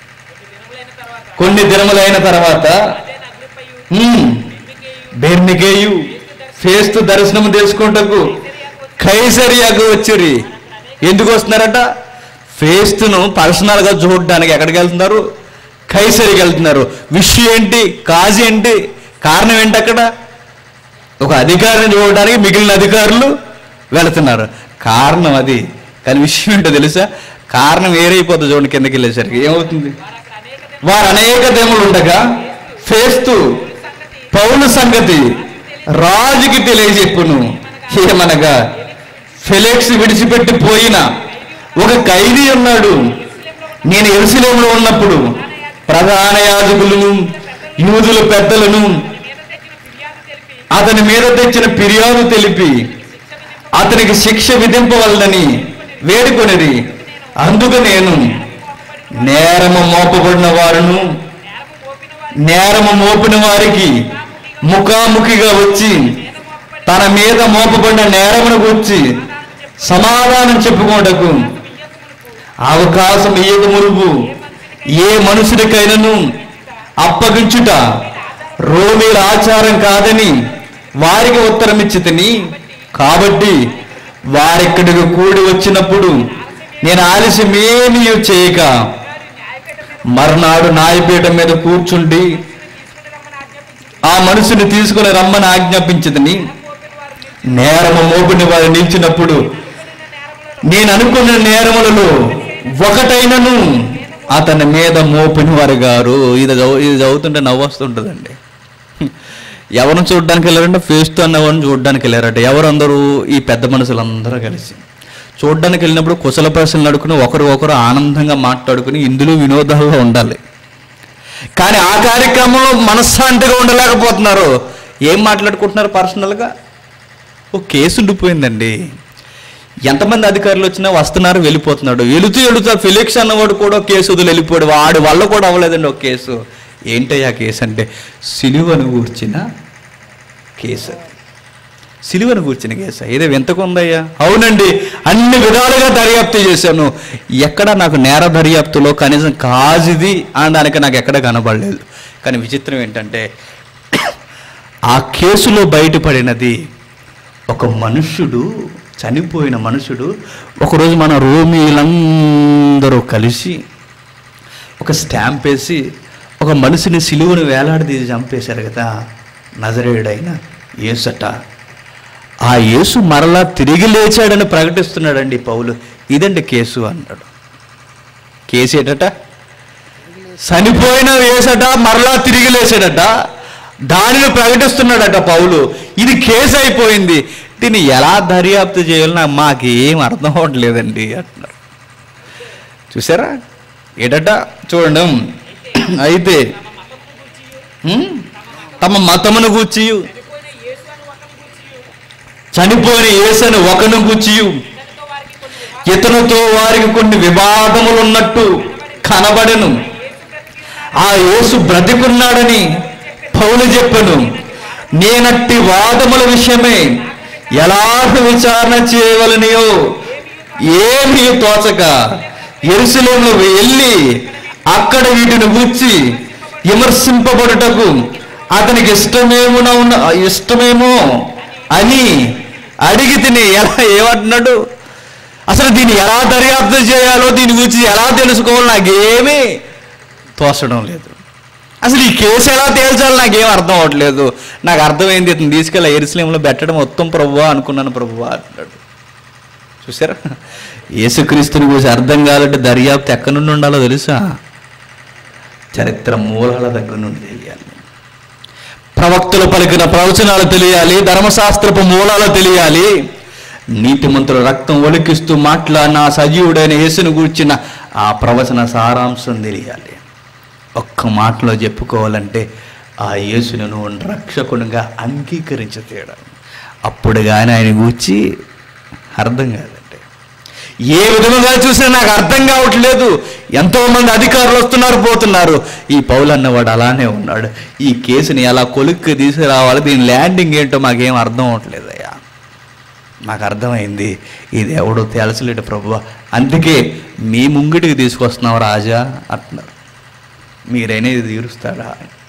కొన్ని దినములైన తర్వాత హ్మ్, బెర్నికేయు ఫేస్తు దర్శనం తెలుసుకుంటకు కైసరియాకు వచ్చిరి ఎందుకు వస్తున్నారట ఫేస్తును పర్సనల్గా చూడడానికి ఎక్కడికి వెళ్తున్నారు కైసరికి వెళ్తున్నారు విషయం ఏంటి కాజు ఏంటి కారణం ఏంటి అక్కడ ఒక అధికారిని చూడడానికి మిగిలిన అధికారులు వెళుతున్నారు కారణం అది కానీ విషయం ఏంటో తెలుసా కారణం ఏరైపోతుంది చూడండి కిందకి వెళ్ళేసరికి ఏమవుతుంది వారు అనేక దేములు ఉండగా ఫేస్తూ పౌలు సంగతి రాజుకి తెలియజెప్పును ఏమనగా ఫెలిక్స్ విడిచిపెట్టి పోయిన ఒక ఖైదీ ఉన్నాడు నేను ఎరుసలేములో ఉన్నప్పుడు ప్రధాన యాజకులను యూదుల పెద్దలను అతని మీద తెచ్చిన ఫిర్యాదు తెలిపి అతనికి శిక్ష విధింపవలనని వేడుకొనిది అందుకు నేను నేరము మోపబడిన వారును నేరము మోపిన వారికి ముఖాముఖిగా వచ్చి తన మీద మోపబడిన నేరమును గుర్చి సమాధానం చెప్పుకోటకు అవకాశం ఇయ్యక మురుగు ఏ మనుషుడికైనను అప్పగించుట రోమిల ఆచారం కాదని వారికి ఉత్తరం ఇచ్చి తిని కాబట్టి వారిక్కడికి కూడి వచ్చినప్పుడు నేను ఆలస్యమేమీ చేయక మర్నాడు నాయపీఠం మీద కూర్చుండి ఆ మనుషుని తీసుకుని రమ్మని ఆజ్ఞాపించదని నేరము మోపుని వారు నిలిచినప్పుడు నేను అనుకున్న నేరములలో ఒకటైనను అతని మీద మోపిన వారు గారు ఇది చదువు- ఇది చదువుతుంటే నవ్వు వస్తుంటుందండి ఎవరిని చూడడానికి వెళ్ళారంటే ఫేస్తో అన్నవాడిని చూడడానికి వెళ్ళారట ఎవరందరూ ఈ పెద్ద మనుషులందరూ కలిసి చూడడానికి వెళ్ళినప్పుడు కుశల ప్రశ్నలు అడుకుని ఒకరు ఒకరు ఆనందంగా మాట్లాడుకుని ఇందులో వినోదాల్లో ఉండాలి కానీ ఆ కార్యక్రమంలో మనశ్శాంతిగా ఉండలేకపోతున్నారు ఏం మాట్లాడుకుంటున్నారు పర్సనల్గా ఓ కేసు ఉండిపోయిందండి ఎంతమంది అధికారులు వచ్చినా వస్తున్నారు వెళ్ళిపోతున్నాడు వెళుతూ వెళుతూ ఫిలిక్స్ అన్నవాడు కూడా ఒక కేసు వదిలి వెళ్ళిపోయాడు వాడి వల్ల కూడా అవ్వలేదండి ఒక కేసు ఏంటయ్యా కేసు అంటే సిలువను కూర్చిన కేసు సిలువను కూర్చిన కేసు ఏదో వింతకు ఉందయ్యా అవునండి అన్ని విధాలుగా దర్యాప్తు చేశాను ఎక్కడ నాకు నేర దర్యాప్తులో కనీసం కాజిది అనడానికి నాకు ఎక్కడ కనబడలేదు కానీ విచిత్రం ఏంటంటే ఆ కేసులో బయటపడినది ఒక మనుష్యుడు చనిపోయిన మనుషుడు ఒకరోజు మన రోమీలందరూ కలిసి ఒక స్టాంప్ వేసి ఒక మనిషిని సిలువను వేలాడదీసి చంపేశారు కదా నజరేయుడైన యేసట ఆ యేసు మరలా తిరిగి లేచాడని ప్రకటిస్తున్నాడండి పౌలు ఇదండి కేసు అన్నాడు కేసు ఏంటట చనిపోయిన వేసట మరలా తిరిగి లేచాడట దానిని ప్రకటిస్తున్నాడట పౌలు ఇది కేసు అయిపోయింది దీన్ని ఎలా దర్యాప్తు చేయాలో నాకు మాకేం అర్థం అవ్వట్లేదండి అంటున్నారు చూసారా ఏటట చూడండి అయితే ఉం? తమ మతమును గూర్చి చనిపోయిన యేసను ఒకను గూర్చియు ఇతనితో వారికి కొన్ని వివాదములు ఉన్నట్టు కనబడెను ఆ యేసు బ్రతికున్నాడని పౌలు చెప్పను నేనట్టి వాదముల విషయమే ఎలాంటి విచారణ చేయవలనియో ఏమీ తోచక ఎరుసలేములో వెళ్ళి అక్కడ వీటిని గూర్చి విమర్శింపబడుటకు అతనికి ఇష్టమేమో ఉన్న ఇష్టమేమో అని అడిగి తిని ఎలా ఏమంటున్నాడు అసలు దీన్ని ఎలా దర్యాప్తు చేయాలో దీని గురించి ఎలా తెలుసుకోవాలో నాకేమీ తోచడం లేదు అసలు ఈ కేసు ఎలా తేల్చాలో నాకేం అర్థం అవ్వట్లేదు నాకు అర్థమైంది ఇతను తీసుకెళ్ళి ఎరుసలేంలో పెట్టడం మొత్తం ప్రభువా అనుకున్నాను ప్రభువా అంటున్నాడు చూసారా యేసుక్రీస్తుని గురించి అర్థం కావాలంటే దర్యాప్తు ఎక్కడి నుండి ఉండాలో తెలుసా చరిత్ర మూలాల దగ్గర నుండి తెలియాలి ప్రవక్తలు పలికిన ప్రవచనాలు తెలియాలి ధర్మశాస్త్రపు మూలాలు తెలియాలి నీతిమంతుల రక్తం ఒలికిస్తూ మాట్లాడిన ఆ సజీవుడైన యేసును గూర్చిన ఆ ప్రవచన సారాంశం తెలియాలి ఒక్క మాటలో చెప్పుకోవాలంటే ఆ యేసును నువ్వు రక్షకునిగా అంగీకరించి తీయడం అప్పుడు కానీ ఆయన గూర్చి అర్థం కాదండి ఏ విధముగా చూసినా నాకు అర్థం కావట్లేదు ఎంతో మంది అధికారులు వస్తున్నారు పోతున్నారు ఈ పౌలు అన్నవాడు అలానే ఉన్నాడు ఈ కేసుని ఎలా కొలుక్కి తీసుకురావాలి దీని ల్యాండింగ్ ఏంటో మాకేం అర్థం అవ్వట్లేదు అయ్యా నాకు అర్థమైంది ఇది ఎవడో తేల్చలేడు ప్రభువ అందుకే మీ ముంగిటికి తీసుకొస్తున్నాం రాజా అంటున్నారు మీరైనా ఇది తీరుస్తారా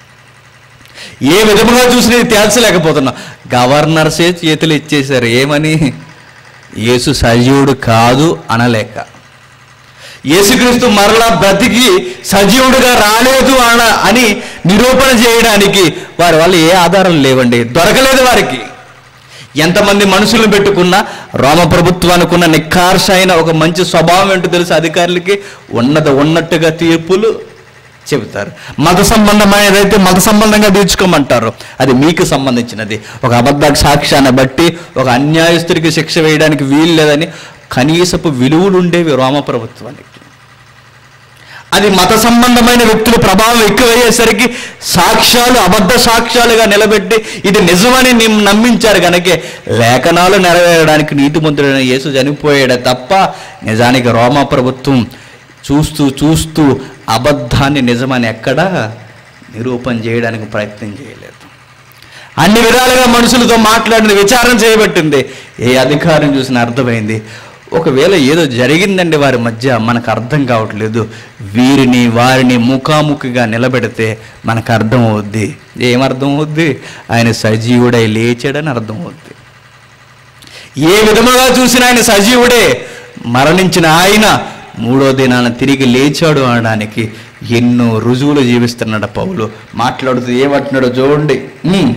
ఏ విధముగా చూసినా ఇది తేల్చలేకపోతున్నా గవర్నర్సే చేతులు ఇచ్చేశారు ఏమని యేసు సజీవుడు కాదు అనలేక యేసుక్రీస్తు మరలా బ్రతికి సజీవుడుగా రాలేదు అన అని నిరూపణ చేయడానికి వారి వల్ల ఏ ఆధారం లేవండి దొరకలేదు వారికి ఎంతమంది మనుషులను పెట్టుకున్నా రోమ ప్రభుత్వానికి ఉన్న నిఖార్షైన ఒక మంచి స్వభావం ఏంటో తెలుసు అధికారులకి ఉన్నది ఉన్నట్టుగా తీర్పులు చెబుతారు మత సంబంధమైనదైతే మత సంబంధంగా తీర్చుకోమంటారు అది మీకు సంబంధించినది ఒక అబద్ధ సాక్ష్యాన్ని బట్టి ఒక అన్యాయస్తుడికి శిక్ష వేయడానికి వీలు లేదని కనీసపు విలువలు ఉండేవి రోమ ప్రభుత్వానికి అది మత సంబంధమైన వ్యక్తుల ప్రభావం ఎక్కువయ్యేసరికి సాక్ష్యాలు అబద్ధ సాక్ష్యాలుగా నిలబెట్టి ఇది నిజమని నిమ్- నమ్మించారు కనుక లేఖనాలు నెరవేరడానికి నీతిమంతుడైన యేసు చనిపోయాడు తప్ప నిజానికి రోమా ప్రభుత్వం చూస్తూ చూస్తూ అబద్ధాన్ని నిజమని ఎక్కడా నిరూపణ చేయడానికి ప్రయత్నం చేయలేదు అన్ని విధాలుగా మనుషులతో మాట్లాడిన విచారణ చేయబట్టింది ఏ అధికారం చూసిన అర్థమైంది ఒకవేళ ఏదో జరిగిందండి వారి మధ్య మనకు అర్థం కావట్లేదు వీరిని వారిని ముఖాముఖిగా నిలబెడితే మనకు అర్థం అవుద్ది ఏమర్థం అవుద్ది ఆయన సజీవుడై లేచాడని అర్థం అవుద్ది ఏ విధముగా చూసినా ఆయన సజీవుడే మరణించిన ఆయన మూడో దినాన తిరిగి లేచాడు అనడానికి ఎన్నో రుజువులు జీవిస్తున్నాడు పౌలు మాట్లాడుతూ ఏమంటున్నాడో చూడండి ఉమ్.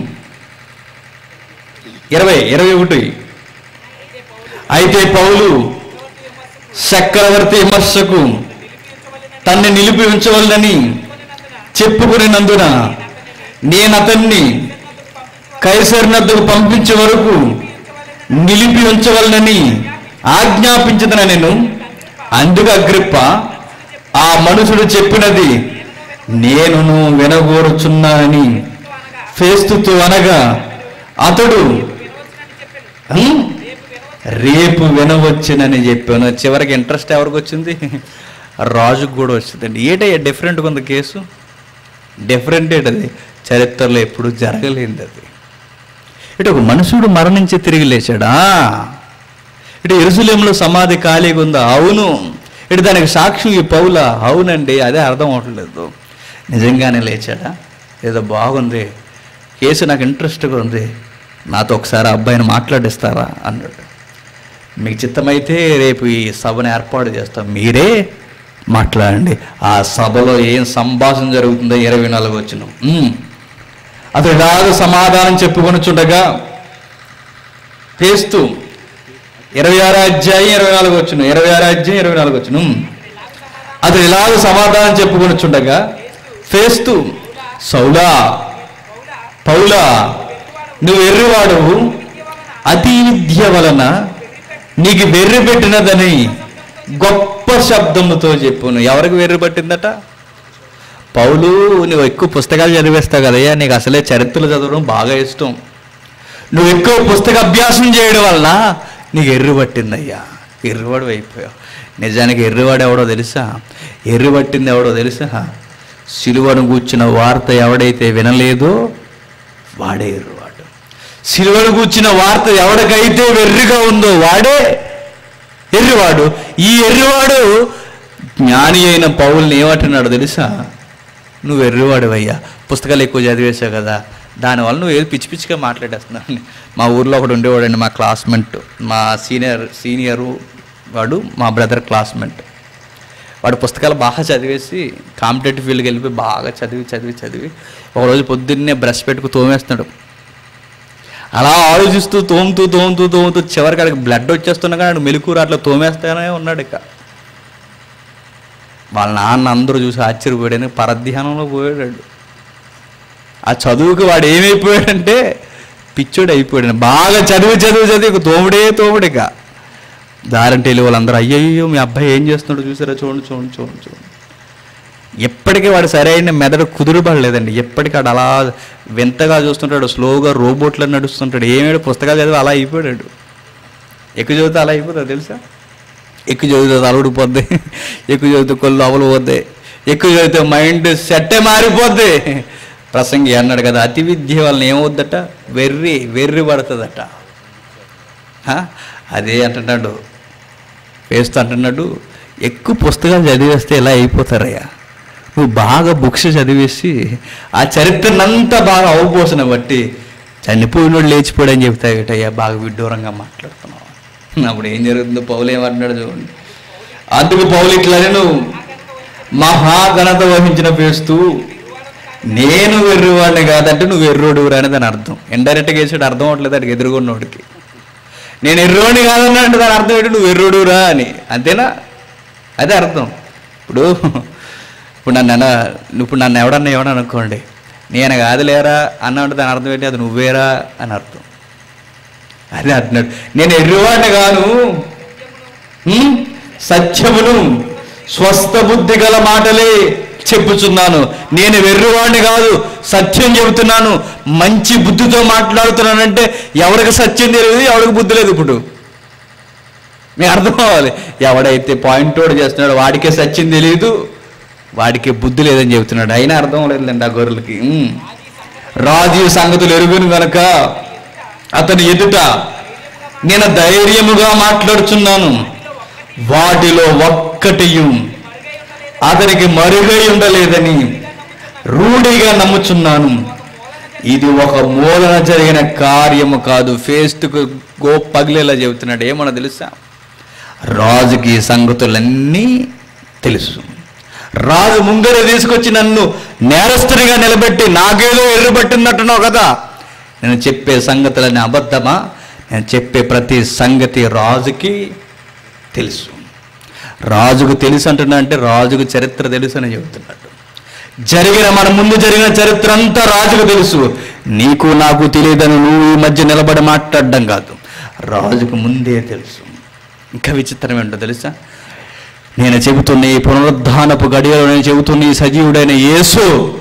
ఇరవై ఇరవై ఒకటి అయితే పౌలు చక్రవర్తి విమర్శకు తన్ని నిలిపి ఉంచవలనని చెప్పుకునేనందున నేను అతన్ని కైసరినద్దుకు పంపించే వరకు నిలిపి ఉంచవలనని ఆజ్ఞాపించదన నేను అందుకు అగ్రిప్ప ఆ మనుషుడు చెప్పినది నేనును వినగోరుచున్నానని ఫేస్తుతో అనగా అతడు "హ్మ్? రేపు వినవచ్చునని చెప్పాను చివరికి ఇంట్రెస్ట్ ఎవరికి వచ్చింది రాజుకు కూడా వచ్చిందండి ఏటయ్యా డిఫరెంట్గా ఉంది కేసు డిఫరెంట్ ఏంటది చరిత్రలో ఎప్పుడు జరగలేదు అది ఇటు ఒక మనుషుడు మరణించి తిరిగి లేచాడా ఇటు ఎరుసలేంలో సమాధి ఖాళీగా ఉందా అవును ఇటు దానికి సాక్షి ఈ పౌల అవునండి అదే అర్థం అవట్లేదు నిజంగానే లేచాడా ఏదో బాగుంది కేసు నాకు ఇంట్రెస్ట్గా ఉంది నాతో ఒకసారి ఆ అబ్బాయిని మాట్లాడిస్తారా అన్నాడు మీకు చిత్తమైతే రేపు ఈ సభను ఏర్పాటు చేస్తాం మీరే మాట్లాడండి ఆ సభలో ఏం సంభాషణ జరుగుతుందో ఇరవై నాలుగు వచ్చిన అతడు ఇలాగ సమాధానం చెప్పుకొనుచుండగా చేస్తూ ఇరవై ఆరు అధ్యాయం ఇరవై నాలుగు వచ్చును ఇరవై ఆరు అధ్యాయం ఇరవై నాలుగు వచ్చును అతడు ఇలాగ సమాధానం చెప్పుకొనుచుండగా ఫేస్తూ సౌలా పౌలా నువ్వు ఎర్రివాడవు అతి విద్య వలన నీకు వెర్రి పెట్టినదని గొప్ప శబ్దముతో చెప్పును ఎవరికి వెర్రి పట్టిందట పౌలు నువ్వు ఎక్కువ పుస్తకాలు చదివేస్తావు కదయ్యా నీకు అసలే చరిత్రలు చదవడం బాగా ఇష్టం నువ్వు ఎక్కువ పుస్తక అభ్యాసం చేయడం వల్ల నీకు ఎర్రి పట్టిందయ్యా ఎర్రివాడు అయిపోయావు నిజానికి ఎర్రివాడు ఎవడో తెలుసా ఎర్రి పట్టింది ఎవడో తెలుసా సిలువను కూర్చున్న వార్త ఎవడైతే వినలేదో వాడే ఎర్రివాడు సిలువను కూర్చున్న వార్త ఎవడికైతే వెర్రిగా ఉందో వాడే ఎర్రివాడు ఈ ఎర్రివాడు జ్ఞాని అయిన పౌల్ని ఏమంటున్నాడు తెలుసా నువ్వు ఎర్రివాడివయ్యా పుస్తకాలు ఎక్కువ చదివేశావు కదా దానివల్ల నువ్వు ఏదో పిచ్చి పిచ్చిగా మాట్లాడేస్తున్నావు మా ఊర్లో ఒకడు ఉండేవాడండి మా క్లాస్మేట్ మా సీనియర్ సీనియరు వాడు మా బ్రదర్ క్లాస్మేట్ వాడు పుస్తకాలు బాగా చదివేసి కాంపిటేటివ్ ఫీల్డ్కి వెళ్ళిపోయి బాగా చదివి చదివి చదివి ఒకరోజు పొద్దున్నే బ్రష్ పెట్టుకు తోమేస్తున్నాడు అలా ఆలోచిస్తూ తోముతూ తోముతూ తోముతూ చివరికి అక్కడికి బ్లడ్ వచ్చేస్తున్నా కానీ మెలుకూరు అట్లా తోమేస్తానే ఉన్నాడు ఇక వాళ్ళ నాన్న అందరూ చూసి ఆశ్చర్యపోయాడని పరధ్యానంలో పోయాడు ఆ చదువుకి వాడు ఏమైపోయాడంటే పిచ్చోడు అయిపోయాడు బాగా చదివి చదివి చదివి ఇక తోముడే తోముడిక దారంటే వెళ్ళి వాళ్ళందరూ అయ్యయ్యో మీ అబ్బాయి ఏం చేస్తున్నాడు చూసారా చూడండి చూడండి చూడండి చూడండి ఎప్పటికీ వాడు సరైన మెదడు కుదురుపడలేదండి ఎప్పటికీ వాడు అలా వింతగా చూస్తుంటాడు స్లోగా రోబోట్లో నడుస్తుంటాడు ఏమేడు పుస్తకాలు చదివి అలా అయిపోయాడు ఎక్కువ చదివితే అలా అయిపోతుంది తెలుసా ఎక్కువ చదివితే తల ఊడిపోద్ది ఎక్కువ చదివితే కొళ్ళు అవలు పోద్ది ఎక్కువ చదివితే మైండ్ సెట్టే మారిపోద్ది ప్రసంగి అన్నాడు కదా అతి విద్య వలన ఏమవుద్దట వెర్రి వెర్రి పడుతుందట హా? అదే అంటున్నాడు వేస్తూ అంటున్నాడు ఎక్కువ పుస్తకాలు చదివేస్తే ఎలా అయిపోతారయ్యా నువ్వు బాగా బుక్స్ చదివేసి ఆ చరిత్రనంతా బాగా అవపోసిన బట్టి చనిపోయినోడు లేచిపోయాడని చెప్తాయటయ్యా బాగా విడ్డూరంగా మాట్లాడుతున్నావు అప్పుడు ఏం జరుగుతుందో పౌలు ఏమంటున్నాడు చూడండి అందుకు పౌలు ఇట్లా నువ్వు మహాఘనత వహించిన పేస్తూ నేను వెర్రివాడిని కాదంటే నువ్వు ఎర్రోడురా అని దాని అర్థం ఇండైరెక్ట్గా వేసాడు అర్థం అవట్లేదు అడిగి ఎదురుగున్నోడికి నేను ఎర్రోని కాదన్నా అంటే దాని అర్థం ఏంటి నువ్వు ఎర్రోడురా అని అంతేనా అదే అర్థం ఇప్పుడు ఇప్పుడు నన్ను అన్న ఇప్పుడు నన్ను ఎవడన్నా ఎవడని అనుకోండి నేను కాదులేరా అన్నాడు దాని అర్థం ఏంటి అది నువ్వేరా అని అర్థం అదే అంటున్నాడు నేను ఎర్రివాడిని కాను ఉమ్, సత్యమును స్వస్థ బుద్ధి గల మాటలే చెప్పుచున్నాను నేను వెర్రివాడిని కాదు సత్యం చెబుతున్నాను మంచి బుద్ధితో మాట్లాడుతున్నానంటే ఎవరికి సత్యం తెలియదు ఎవరికి బుద్ధి లేదు ఇప్పుడు మీకు అర్థం అవ్వాలి ఎవడైతే పాయింట్ అవుట్ చేస్తున్నాడో వాడికే సత్యం తెలియదు వాడికి బుద్ధి లేదని చెబుతున్నాడు అయినా అర్థం లేదండి ఆ గొర్రెలకి ఉమ్. రాజు ఈ సంగతులు ఎరుగును గనక అతని ఎదుట నేను ధైర్యముగా మాట్లాడుచున్నాను వాటిలో ఒక్కటియు అతనికి మరుగై ఉండలేదని రూఢిగా నమ్ముచున్నాను ఇది ఒక మూలన జరిగిన కార్యము కాదు ఫేస్ట్కు గో పగిలేలా చెబుతున్నాడు ఏమన్నా తెలుసా రాజుకి ఈ సంగతులన్నీ తెలుసు రాజు ముంగర తీసుకొచ్చి నన్ను నేరస్తునిగా నిలబెట్టి నాకేదో ఎర్రబట్టినట్టున్నావు కదా నేను చెప్పే సంగతులన్నీ అబద్ధమా నేను చెప్పే ప్రతి సంగతి రాజుకి తెలుసు రాజుకు తెలుసు అంటున్నా అంటే రాజుకు చరిత్ర తెలుసు అని చెబుతున్నాడు జరిగిన మన ముందు జరిగిన చరిత్ర అంతా రాజుకు తెలుసు నీకు నాకు తెలియదని నువ్వు ఈ మధ్య నిలబడి మాట్లాడడం కాదు రాజుకు ముందే తెలుసు ఇంకా విచిత్రం ఏంటో తెలుసా నేను చెబుతున్న ఈ పునరుద్ధానపు గడియలో నేను చెబుతున్న ఈ సజీవుడైన యేసు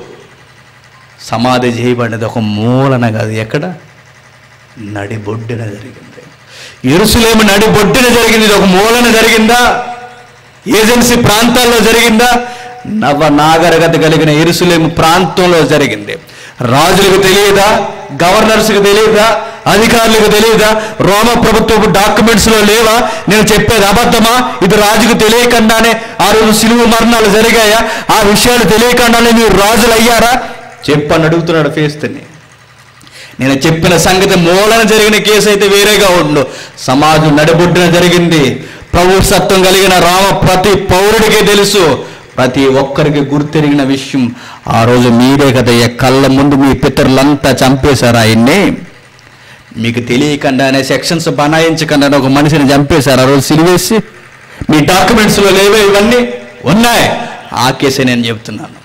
సమాధి చేయబడినది ఒక మూలన కాదు ఎక్కడ నడిబొడ్డున జరిగింది ఎరుసలేము నడిబొడ్డున జరిగింది ఇది ఒక మూలన జరిగిందా ఏజెన్సీ ప్రాంతాల్లో జరిగిందా నవ నాగరికత కలిగిన ఎరుసలేము ప్రాంతంలో జరిగింది రాజులకు తెలియదా గవర్నర్స్కి తెలియదా అధికారులకు తెలియదా రోమ ప్రభుత్వపు డాక్యుమెంట్స్ లో లేవా నేను చెప్పేది అబద్ధమా ఇది రాజుకు తెలియకుండానే ఆ రోజు సిలువు మరణాలు జరిగాయా ఆ విషయాలు తెలియకుండానే మీరు రాజులు అయ్యారా చెప్పని అడుగుతున్నాడు ఫేస్తని నేను చెప్పిన సంగతి మూలన జరిగిన కేసు అయితే వేరేగా ఉండు సమాజం నడిబొడ్డున జరిగింది ప్రభు సత్వం కలిగిన రామ ప్రతి పౌరుడికి తెలుసు ప్రతి ఒక్కరికి గుర్తెరిగిన విషయం ఆ రోజు మీరే కదయ్య కళ్ళ ముందు మీ పితరులంతా చంపేశారు ఆయన్ని మీకు తెలియకుండానే సెక్షన్స్ బనాయించకుండానే ఒక మనిషిని చంపేశారు ఆ రోజు సిలివేసి మీ డాక్యుమెంట్స్లో లేవే ఇవన్నీ ఉన్నాయి ఆ కేసే నేను చెప్తున్నాను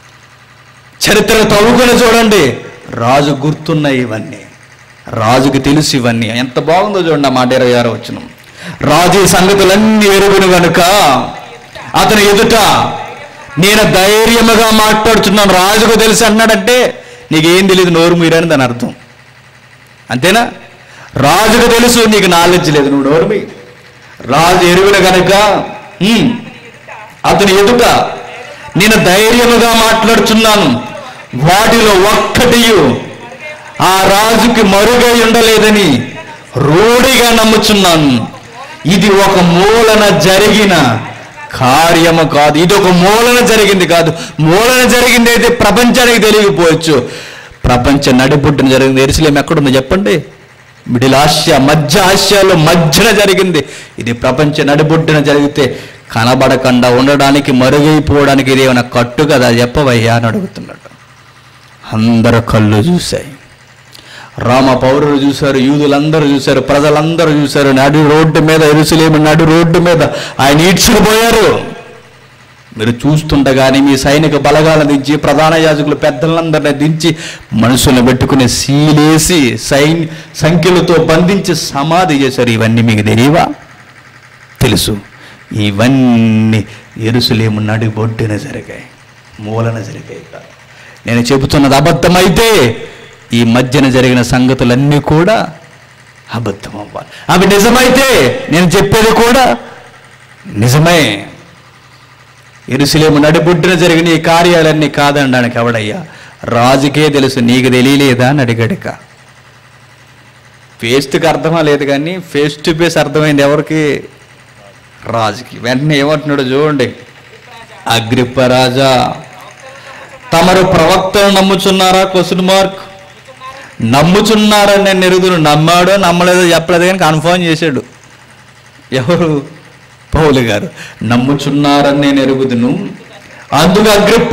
చరిత్ర తవ్వుకొని చూడండి రాజు గుర్తున్నాయి ఇవన్నీ రాజుకి తెలుసు ఇవన్నీ ఎంత బాగుందో చూడండి ఆ మాట ఇరవై ఆరో వచ్చిన రాజు ఈ సంగతులన్నీ ఎరుగును గనుక అతని ఎదుట నేను ధైర్యముగా మాట్లాడుతున్నాను రాజుకు తెలుసు అన్నాడంటే నీకేం తెలియదు నోరు మీరని దాని అర్థం అంతేనా రాజుకు తెలుసు నీకు నాలెడ్జ్ లేదు నువ్వు నోరు మీ రాజు ఎరుగున గనుక "ఉమ్, అతని ఎదుట నేను ధైర్యముగా మాట్లాడుచున్నాను వాటిలో ఒక్కటియు ఆ రాజుకి మరుగై ఉండలేదని రూఢిగా నమ్ముచున్నాను ఇది ఒక మూలన జరిగిన కార్యము కాదు ఇది ఒక మూలన జరిగింది కాదు మూలన జరిగింది అయితే ప్రపంచానికి తెలియకపోవచ్చు ప్రపంచ నడిబుడ్డున జరిగింది ఎరుసలేం ఎక్కడుందో చెప్పండి మిడిల్ ఆసియా మధ్య ఆసియాలో మధ్యన జరిగింది ఇది ప్రపంచ నడిబొడ్డున జరిగితే కనబడకుండా ఉండడానికి మరుగైపోవడానికి ఇది ఏమైనా కట్టు కదా చెప్పవయ్యా అని అడుగుతున్నాడు అందరు కళ్ళు చూశాయి రామ పౌరులు చూశారు యూదులందరూ చూశారు ప్రజలందరూ చూశారు నడి రోడ్డు మీద ఎరుసలేము నడి రోడ్డు మీద ఆయన ఈడ్చుకుపోయారు మీరు చూస్తుండగానే మీ సైనిక బలగాలను దించి ప్రధాన యాజకులు పెద్దలందరినీ దించి మనుషులను పెట్టుకుని సీలేసి సైన్ సంఖ్యలతో బంధించి సమాధి చేశారు ఇవన్నీ మీకు తెలియవా తెలుసు ఇవన్నీ ఎరుసలేము నడి బొడ్డున జరిగాయి మూలన జరిగాయి కాదు. నేను చెబుతున్నది అబద్ధమైతే ఈ మధ్యన జరిగిన సంగతులన్నీ కూడా అబద్ధం అవ్వాలి అవి నిజమైతే నేను చెప్పేది కూడా నిజమే ఎరుసలేము నడిబొడ్డున జరిగిన ఈ కార్యాలన్నీ కాదనడానికి ఎవడయ్యా రాజుకే తెలుసు నీకు తెలియలేదా అని అడిగాడుక ఫేస్ట్కి అర్థమా లేదు కానీ ఫేస్ టు ఫేస్ అర్థమైంది ఎవరికి రాజుకి వెంటనే ఏమంటున్నాడు చూడండి అగ్రిప్పరాజా తమరు ప్రవక్తను నమ్ముచున్నారా క్వశ్చన్ మార్క్ నమ్ముచున్నారని నేను ఎరుగుదును నమ్మాడో నమ్మలేదో చెప్పలేదు కానీ కన్ఫర్మ్ చేశాడు ఎవరు పౌలు గారు నమ్ముచున్నారని నేను ఎరుగుదును అందుకు అగ్రిప్ప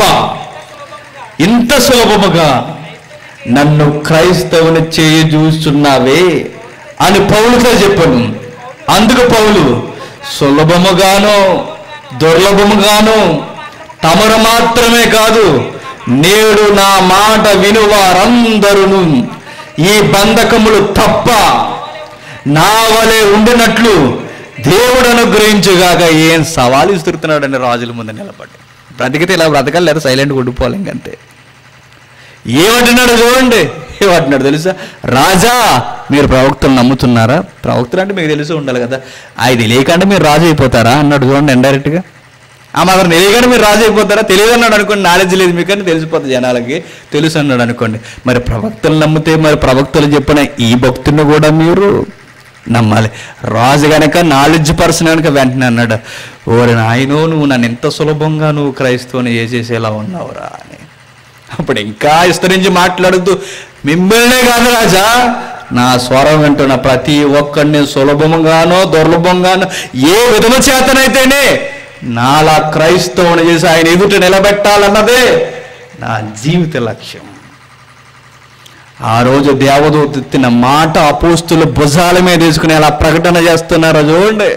ఇంత సులభముగా నన్ను క్రైస్తవుని చేయి చూస్తున్నావే అని పౌలుతో చెప్పాను అందుకు పౌలు సులభముగాను దుర్లభముగాను తమరు మాత్రమే కాదు నేడు నా మాట వినువారందరును ఈ బంధకములు తప్ప నా వలె ఉండినట్లు దేవుడు అనుగ్రహించుగాక ఏం సవాలు ఇస్తున్నాడండి రాజుల ముందు నిలబడి బ్రతికితే ఇలా బ్రతకాలి లేదా సైలెంట్గా ఉండిపోవాలి ఇంకంతే ఏమంటున్నాడు చూడండి ఏమంటున్నాడు తెలుసా రాజా మీరు ప్రవక్తలు నమ్ముతున్నారా ప్రవక్తలు అంటే మీకు తెలిసి ఉండాలి కదా అది తెలియకుండా మీరు రాజు అయిపోతారా అన్నాడు చూడండి ఇండైరెక్ట్గా ఆ మాత్రం తెలియకుండా మీరు రాజు అయిపోతారా తెలియదు అన్నాడు అనుకోండి నాలెడ్జ్ లేదు మీకు అని తెలిసిపోతుంది జనాలకి తెలుసు అన్నాడు అనుకోండి మరి ప్రవక్తలు నమ్మితే మరి ప్రవక్తలు చెప్పిన ఈ భక్తుని కూడా మీరు నమ్మాలి రాజు గనక నాలెడ్జ్ పర్సన్ కనుక వెంటనే అన్నాడు ఓరి నాయనో నువ్వు నన్ను ఎంత సులభంగా నువ్వు క్రైస్తవుని చేసేసేలా ఉన్నావురా అని అప్పుడు ఇంకా విస్తరించి మాట్లాడుతూ మిమ్మల్నే కాదు రాజా నా స్వరం వింటున్న ప్రతి ఒక్కడిని సులభంగానో దుర్లభంగానో ఏ విధమ చేతనైతేనే నాలా క్రైస్తవుని చేసి ఆయన ఎదుట నిలబెట్టాలన్నదే నా జీవిత లక్ష్యం ఆ రోజు దేవదూత ఎత్తిన మాట అపోస్తుల భుజాల మీద తీసుకుని అలా ప్రకటన చేస్తున్నారు చూడండి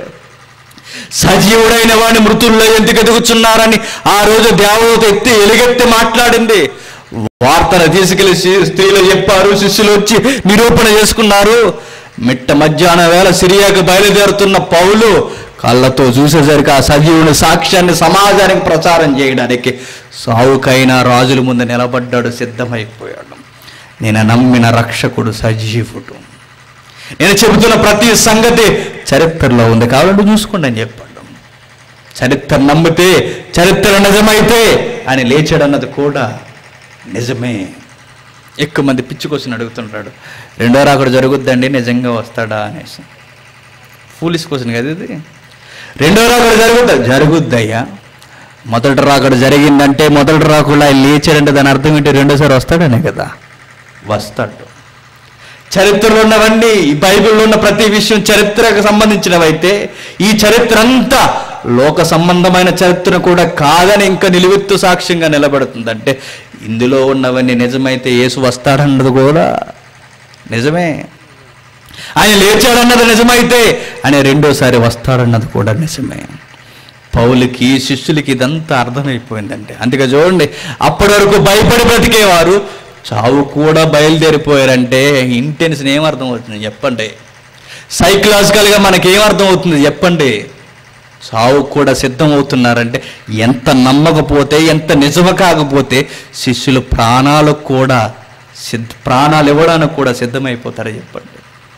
సజీవుడైన వాడిని మృతుల్లో ఎందుకు ఎదుగుచున్నారని ఆ రోజు దేవదూత ఎత్తి ఎలుగెత్తి మాట్లాడింది వార్తను తీసుకెళ్లి శి- స్త్రీలు చెప్పారు శిష్యులు వచ్చి నిరూపణ చేసుకున్నారు మిట్ట మధ్యాహ్న వేళ సిరియాకు బయలుదేరుతున్న పౌలు కళ్ళతో చూసేసరికి ఆ సజీవుని సాక్ష్యాన్ని సమాజానికి ప్రచారం చేయడానికి సావుకైన రాజుల ముందు నిలబడ్డాడు సిద్ధమైపోయాడు నేను నమ్మిన రక్షకుడు సజీవుడు నేను చెబుతున్న ప్రతి సంగతి చరిత్రలో ఉంది కావాలంటే చూసుకోండి అని చెప్పాడు చరిత్ర నమ్మితే చరిత్ర నిజమైతే అని లేచాడన్నది కూడా నిజమే ఎక్కువ మంది పిచ్చి క్వశ్చన్ అడుగుతుంటాడు రెండో రాకడ జరుగుద్దండి నిజంగా వస్తాడా అనేసి ఫూలిస్ క్వశ్చన్ కదా ఇది రెండో రాకడ జరుగుద్దా జరుగుద్దయ్యా మొదటి రాకడ జరిగిందంటే మొదటి రాకుండా ఆయన లేచాడంటే దాని అర్థం ఏంటి రెండోసారి వస్తాడనే కదా వస్తాడు చరిత్రలో ఉన్నవన్నీ ఈ బైబిల్లో ఉన్న ప్రతి విషయం చరిత్రకు సంబంధించినవైతే ఈ చరిత్ర అంతా లోక సంబంధమైన చరిత్ర కూడా కాదని ఇంకా నిలువెత్తు సాక్ష్యంగా నిలబడుతుంది అంటే ఇందులో ఉన్నవన్నీ నిజమైతే యేసు వస్తాడన్నది కూడా నిజమే ఆయన లేచాడన్నది నిజమైతే ఆయన రెండోసారి వస్తాడన్నది కూడా నిజమే పౌలకి శిష్యులకి ఇదంతా అర్థమైపోయిందంటే అందుకే చూడండి అప్పటి వరకు భయపడి బ్రతికేవారు చావు కూడా బయలుదేరిపోయారంటే ఇంటెన్షన్ ఏమర్థం అవుతుంది చెప్పండి సైకలాజికల్గా మనకేం అర్థం అవుతుంది చెప్పండి చావు కూడా సిద్ధం అవుతున్నారంటే ఎంత నమ్మకపోతే ఎంత నిజమ కాకపోతే శిష్యులు ప్రాణాలకు కూడా సిద్ధ ప్రాణాలు ఇవ్వడానికి కూడా సిద్ధమైపోతారో చెప్పండి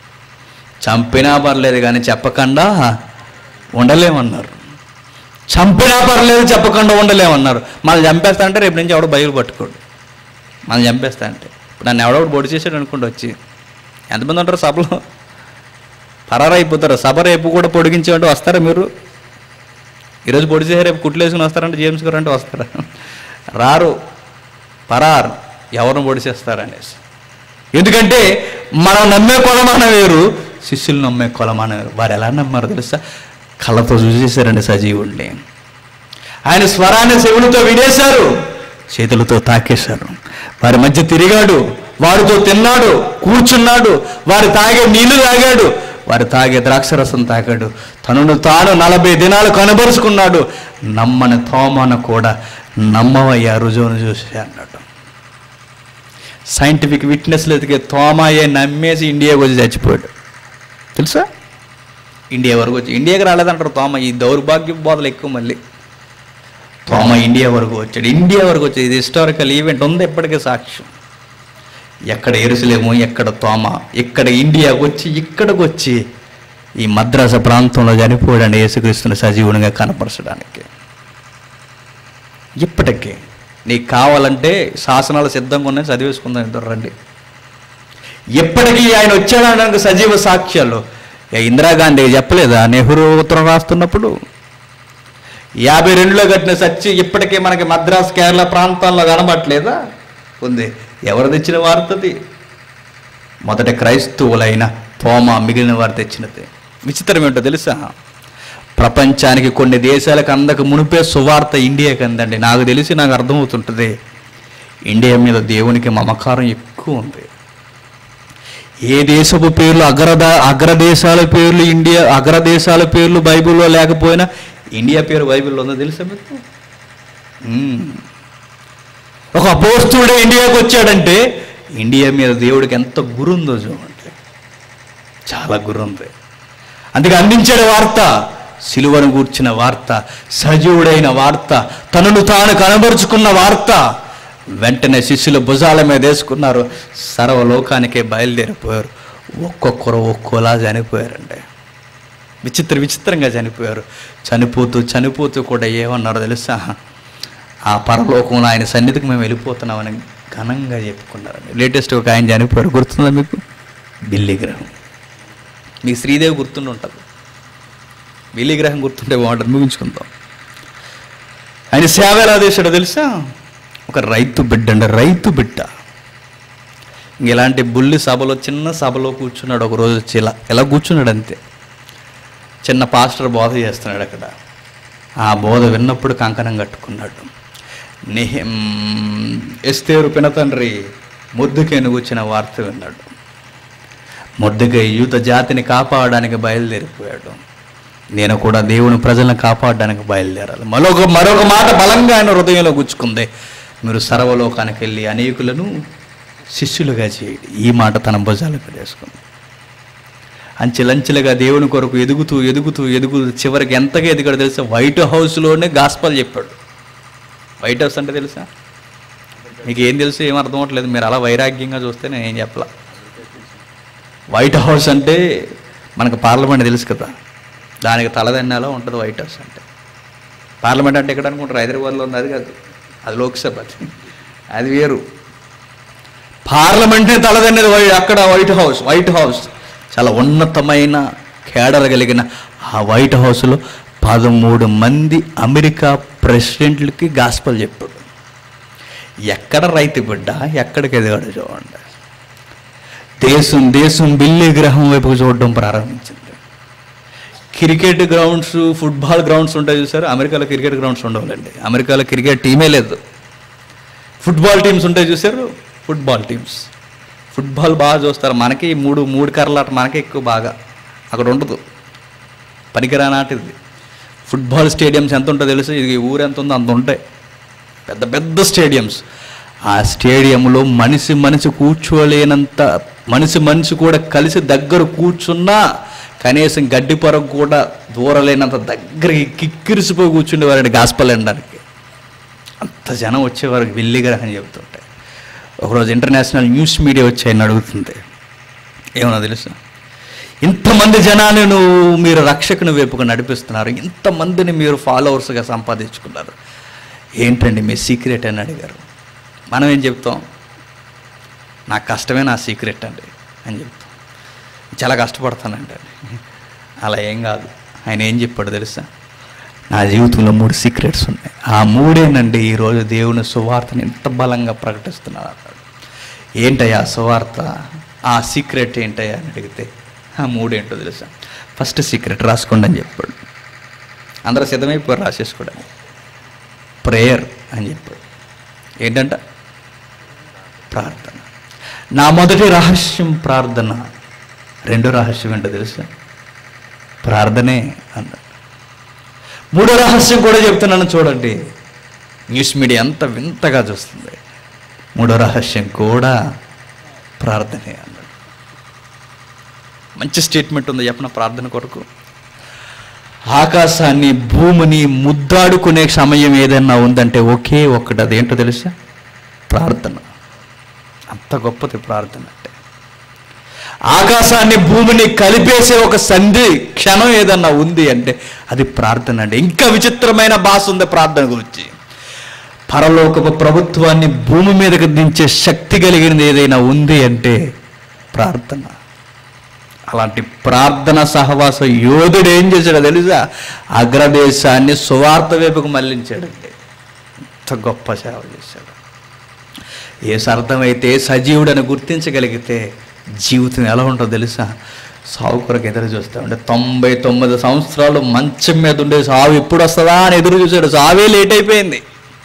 చంపినా పర్లేదు కానీ చెప్పకుండా ఉండలేమన్నారు చంపినా పర్లేదు చెప్పకుండా ఉండలేమన్నారు మనం చంపేస్తా అంటే రేపు నుంచి ఎవడో బయలు పట్టుకోడు మనం చంపేస్తా అంటే ఇప్పుడు నన్ను ఎవడో పొడి చేసాడు అనుకోండి వచ్చి ఎంతమంది ఉంటారు సభలో పరారైపోతారు సభ రేపు కూడా పొడిగించేమంటే వస్తారా మీరు ఈరోజు పొడి చేసి రేపు కుట్లు వేసుకుని వస్తారంటే జేమ్స్ గారు అంటే వస్తారా రారు పరారు ఎవరిని పొడి చేస్తారనేసి ఎందుకంటే మనం నమ్మే కొలమానం వేరు శిష్యులు నమ్మే కొలమానం వేరు వారు ఎలా నమ్మారో తెలుసా కళ్ళతో చూసేశారండి సజీవుడిని ఆయన స్వరాన్ని శివునితో వినేశారు చేతులతో తాకేశారు వారి మధ్య తిరిగాడు వారితో తిన్నాడు కూర్చున్నాడు వారు తాగే నీళ్లు తాగాడు వారు తాగే ద్రాక్షరసం తాగాడు తనను తాను నలభై దినాలు కనబరుచుకున్నాడు నమ్మని తోమను కూడా నమ్మవయ్యా రుజువును చూసి అన్నాడు సైంటిఫిక్ విట్నెస్లు ఎతికే తోమాయే నమ్మేసి ఇండియాకి వచ్చి చచ్చిపోయాడు తెలుసా ఇండియా వరకు వచ్చి ఇండియాకి రాలేదంటారు తోమ ఈ దౌర్భాగ్య బోధలు ఎక్కువ మళ్ళీ తోమ ఇండియా వరకు వచ్చాడు ఇండియా వరకు వచ్చి ఇది హిస్టారికల్ ఈవెంట్ ఉంది ఎప్పటికీ సాక్ష్యం ఎక్కడ ఎరుసలేము ఎక్కడ తోమ ఇక్కడ ఇండియాకు వచ్చి ఇక్కడికి వచ్చి ఈ మద్రాస ప్రాంతంలో చనిపోయాడు యేసుక్రీస్తుని సజీవునిగా కనపరచడానికి ఇప్పటికీ నీకు కావాలంటే శాసనాలు సిద్ధంగా ఉన్నాయి చదివేసుకుందాం ఇద్దరు రండి ఎప్పటికీ ఆయన వచ్చాడనడానికి సజీవ సాక్ష్యాలు ఏ ఇందిరాగాంధీ చెప్పలేదా నెహ్రూ ఉత్తరం రాస్తున్నప్పుడు యాభై రెండులో కట్టిన సచ్చి ఇప్పటికే మనకి మద్రాస్ కేరళ ప్రాంతాల్లో కనబట్లేదా ఉంది ఎవరు తెచ్చిన వార్తది మొదట క్రైస్తవులైన తోమ మిగిలిన వారు తెచ్చినది విచిత్రం ఏంటో తెలుసా ప్రపంచానికి కొన్ని దేశాలకు అందక మునిపే సువార్త ఇండియాకి అందండి నాకు తెలిసి నాకు అర్థమవుతుంటుంది ఇండియా మీద దేవునికి మమకారం ఎక్కువ ఉంది ఏ దేశపు పేర్లు అగ్రద అగ్రదేశాల పేర్లు ఇండియా అగ్రదేశాల పేర్లు బైబిల్లో లేకపోయినా ఇండియా పేరు బైబిల్లో ఉందో తెలుసా మీకు మ్మ్. ఒక అపోస్తుడే ఇండియాకి వచ్చాడంటే ఇండియా మీద దేవుడికి ఎంత గురుందో చూడండి చాలా గురుంది అందుకే అందించాడు వార్త సిలువను గూర్చిన వార్త సజీవుడైన వార్త తనను తాను కనబరుచుకున్న వార్త వెంటనే శిష్యుల భుజాల మీద వేసుకున్నారు సర్వలోకానికే బయలుదేరిపోయారు ఒక్కొక్కరు ఒక్కోలా చనిపోయారండి విచిత్ర విచిత్రంగా చనిపోయారు చనిపోతూ చనిపోతూ కూడా ఏమన్నారో తెలుసా ఆ పరలోకంలో ఆయన సన్నిధికి మేము వెళ్ళిపోతున్నామని ఘనంగా చెప్పుకున్నారండి లేటెస్ట్ ఒక ఆయన చనిపోయారు గుర్తుందా మీకు బిల్లి గ్రహం మీకు శ్రీదేవి గుర్తుండి ఉంటుంది బిల్లి గ్రహం గుర్తుంటే బాగుంటుంది ముగించుకుందాం ఆయన సేవ ఎలా చేశాడో తెలుసా ఒక రైతు బిడ్డ అండి రైతు బిడ్డ ఇంక ఇలాంటి బుల్లి సభలో చిన్న సభలో కూర్చున్నాడు ఒక రోజు వచ్చి ఇలా ఇలా కూర్చున్నాడు అంతే చిన్న పాస్టర్ బోధ చేస్తున్నాడు అక్కడ ఆ బోధ విన్నప్పుడు కంకణం కట్టుకున్నాడు నిహిం ఎస్తేరు పినతండ్రి ముద్దుకేను కూర్చిన వార్త విన్నాడు ముద్దుకై యూత జాతిని కాపాడడానికి బయలుదేరిపోయాడు నేను కూడా దేవుని ప్రజలను కాపాడడానికి బయలుదేరాలి మరొక మరొక మాట బలంగా ఆయన హృదయంలో గుచ్చుకుంది మీరు సర్వలోకానికి వెళ్ళి అనేకులను శిష్యులుగా చేయండి ఈ మాట తన భుజాలకు వేసుకుంది అంచెలంచెలుగా దేవుని కొరకు ఎదుగుతూ ఎదుగుతూ ఎదుగుతూ చివరికి ఎంతగా ఎదిగాడో తెలుసా వైట్ హౌస్లోనే గాస్పల్ చెప్పాడు వైట్ హౌస్ అంటే తెలుసా మీకు ఏం తెలుసు ఏం అర్థం అవ్వట్లేదు మీరు అలా వైరాగ్యంగా చూస్తే నేను ఏం చెప్పలా వైట్ హౌస్ అంటే మనకు పార్లమెంట్ తెలుసు కదా దానికి తలదన్నాలో ఉంటుంది వైట్ హౌస్ అంటే పార్లమెంట్ అంటే ఎక్కడ అనుకుంటారు హైదరాబాద్లో ఉంది అది కాదు అది లోక్సభ అది అది వేరు పార్లమెంటే తలదన్నది వై అక్కడ వైట్ హౌస్ వైట్ హౌస్ చాలా ఉన్నతమైన కేడర్ కలిగిన ఆ వైట్ హౌస్లో పదమూడు మంది అమెరికా ప్రెసిడెంట్లకి గాస్పల్ చెప్పాడు ఎక్కడ రైతు బిడ్డ ఎక్కడికి ఎదిగాడు చూడండి దేశం దేశం బిల్లి గ్రహం వైపు చూడడం ప్రారంభించింది క్రికెట్ గ్రౌండ్స్ ఫుట్బాల్ గ్రౌండ్స్ ఉంటాయి చూసారు అమెరికాలో క్రికెట్ గ్రౌండ్స్ ఉండవాలండి అమెరికాలో క్రికెట్ టీమే లేదు ఫుట్బాల్ టీమ్స్ ఉంటాయి చూసారు ఫుట్బాల్ టీమ్స్ ఫుట్బాల్ బాగా చూస్తారు మనకి ఈ మూడు మూడు కర్రలాట మనకే ఎక్కువ బాగా అక్కడ ఉండదు పనికిరానాటిది ఫుట్బాల్ స్టేడియంస్ ఎంత ఉంటుందో తెలుసు ఇది ఊరు ఎంత ఉందో అంత ఉంటాయి పెద్ద పెద్ద స్టేడియంస్ ఆ స్టేడియంలో మనిషి మనిషి కూర్చోలేనంత మనిషి మనిషి కూడా కలిసి దగ్గర కూర్చున్నా కనీసం గడ్డి పొరకు కూడా దూరలేనంత దగ్గరికి కిక్కిరిసిపోయి కూర్చుండేవారండి గాస్పల్ అనడానికి అంత జనం వచ్చేవారు విల్లి గ్రహం చెబుతుంటాయి ఒకరోజు ఇంటర్నేషనల్ న్యూస్ మీడియా వచ్చి ఆయన అడుగుతుంది ఏమన్నా తెలుసా ఇంతమంది జనాన్ని నువ్వు మీరు రక్షకుని వైపుగా నడిపిస్తున్నారు ఇంతమందిని మీరు ఫాలోవర్స్గా సంపాదించుకున్నారు ఏంటండి మీ సీక్రెట్ అని అడిగారు మనం ఏం చెప్తాం నా కష్టమే నా సీక్రెట్ అండి అని చెప్తాం చాలా కష్టపడతానండి అలా ఏం కాదు ఆయన ఏం చెప్పాడు తెలుసా నా జీవితంలో మూడు సీక్రెట్స్ ఉన్నాయి ఆ మూడేనండి ఈరోజు దేవుని సువార్తని ఎంత బలంగా ప్రకటిస్తున్నాను అన్నాడు ఏంటయ్యా సువార్త ఆ సీక్రెట్ ఏంటయ్యా అని అడిగితే ఆ మూడేంటో తెలుసా ఫస్ట్ సీక్రెట్ రాసుకోండి అని చెప్పాడు అందరూ సిద్ధమైపోయారు రాసేసుకోవడానికి ప్రేయర్ అని చెప్పాడు ఏంటంట ప్రార్థన నా మొదటి రహస్యం ప్రార్థన రెండో రహస్యం ఏంటో తెలుసా ప్రార్థనే అన్నాడు మూడో రహస్యం కూడా చెప్తున్నాను చూడండి న్యూస్ మీడియా అంత వింతగా చూస్తుంది మూడో రహస్యం కూడా ప్రార్థనే అన్నాడు మంచి స్టేట్మెంట్ ఉంది చెప్పిన ప్రార్థన కొరకు ఆకాశాన్ని భూమిని ముద్దాడుకునే సమయం ఏదైనా ఉందంటే ఒకే ఒక్కటి అదేంటో తెలుసా ప్రార్థన అంత గొప్పది ప్రార్థన అంటే ఆకాశాన్ని భూమిని కలిపేసే ఒక సంధి క్షణం ఏదన్నా ఉంది అంటే అది ప్రార్థన అండి ఇంకా విచిత్రమైన భాష ఉంది ప్రార్థన గురించి పరలోకపు ప్రభుత్వాన్ని భూమి మీదకి దించే శక్తి కలిగినది ఏదైనా ఉంది అంటే ప్రార్థన అలాంటి ప్రార్థన సహవాస యోధుడు ఏం చేశాడో తెలుసా అగ్రదేశాన్ని సువార్త వైపుకు మళ్ళించాడండి ఎంత గొప్ప సేవ చేశాడు ఏ అర్థమైతే సజీవుడని గుర్తించగలిగితే జీవితం ఎలా ఉంటుందో తెలుసా సావు కొరకు ఎదురు చూస్తా ఉంటే తొంభై తొమ్మిది సంవత్సరాలు మంచం మీద ఉండే సావు ఎప్పుడు వస్తుందా అని ఎదురు చూశాడు సావే లేట్ అయిపోయింది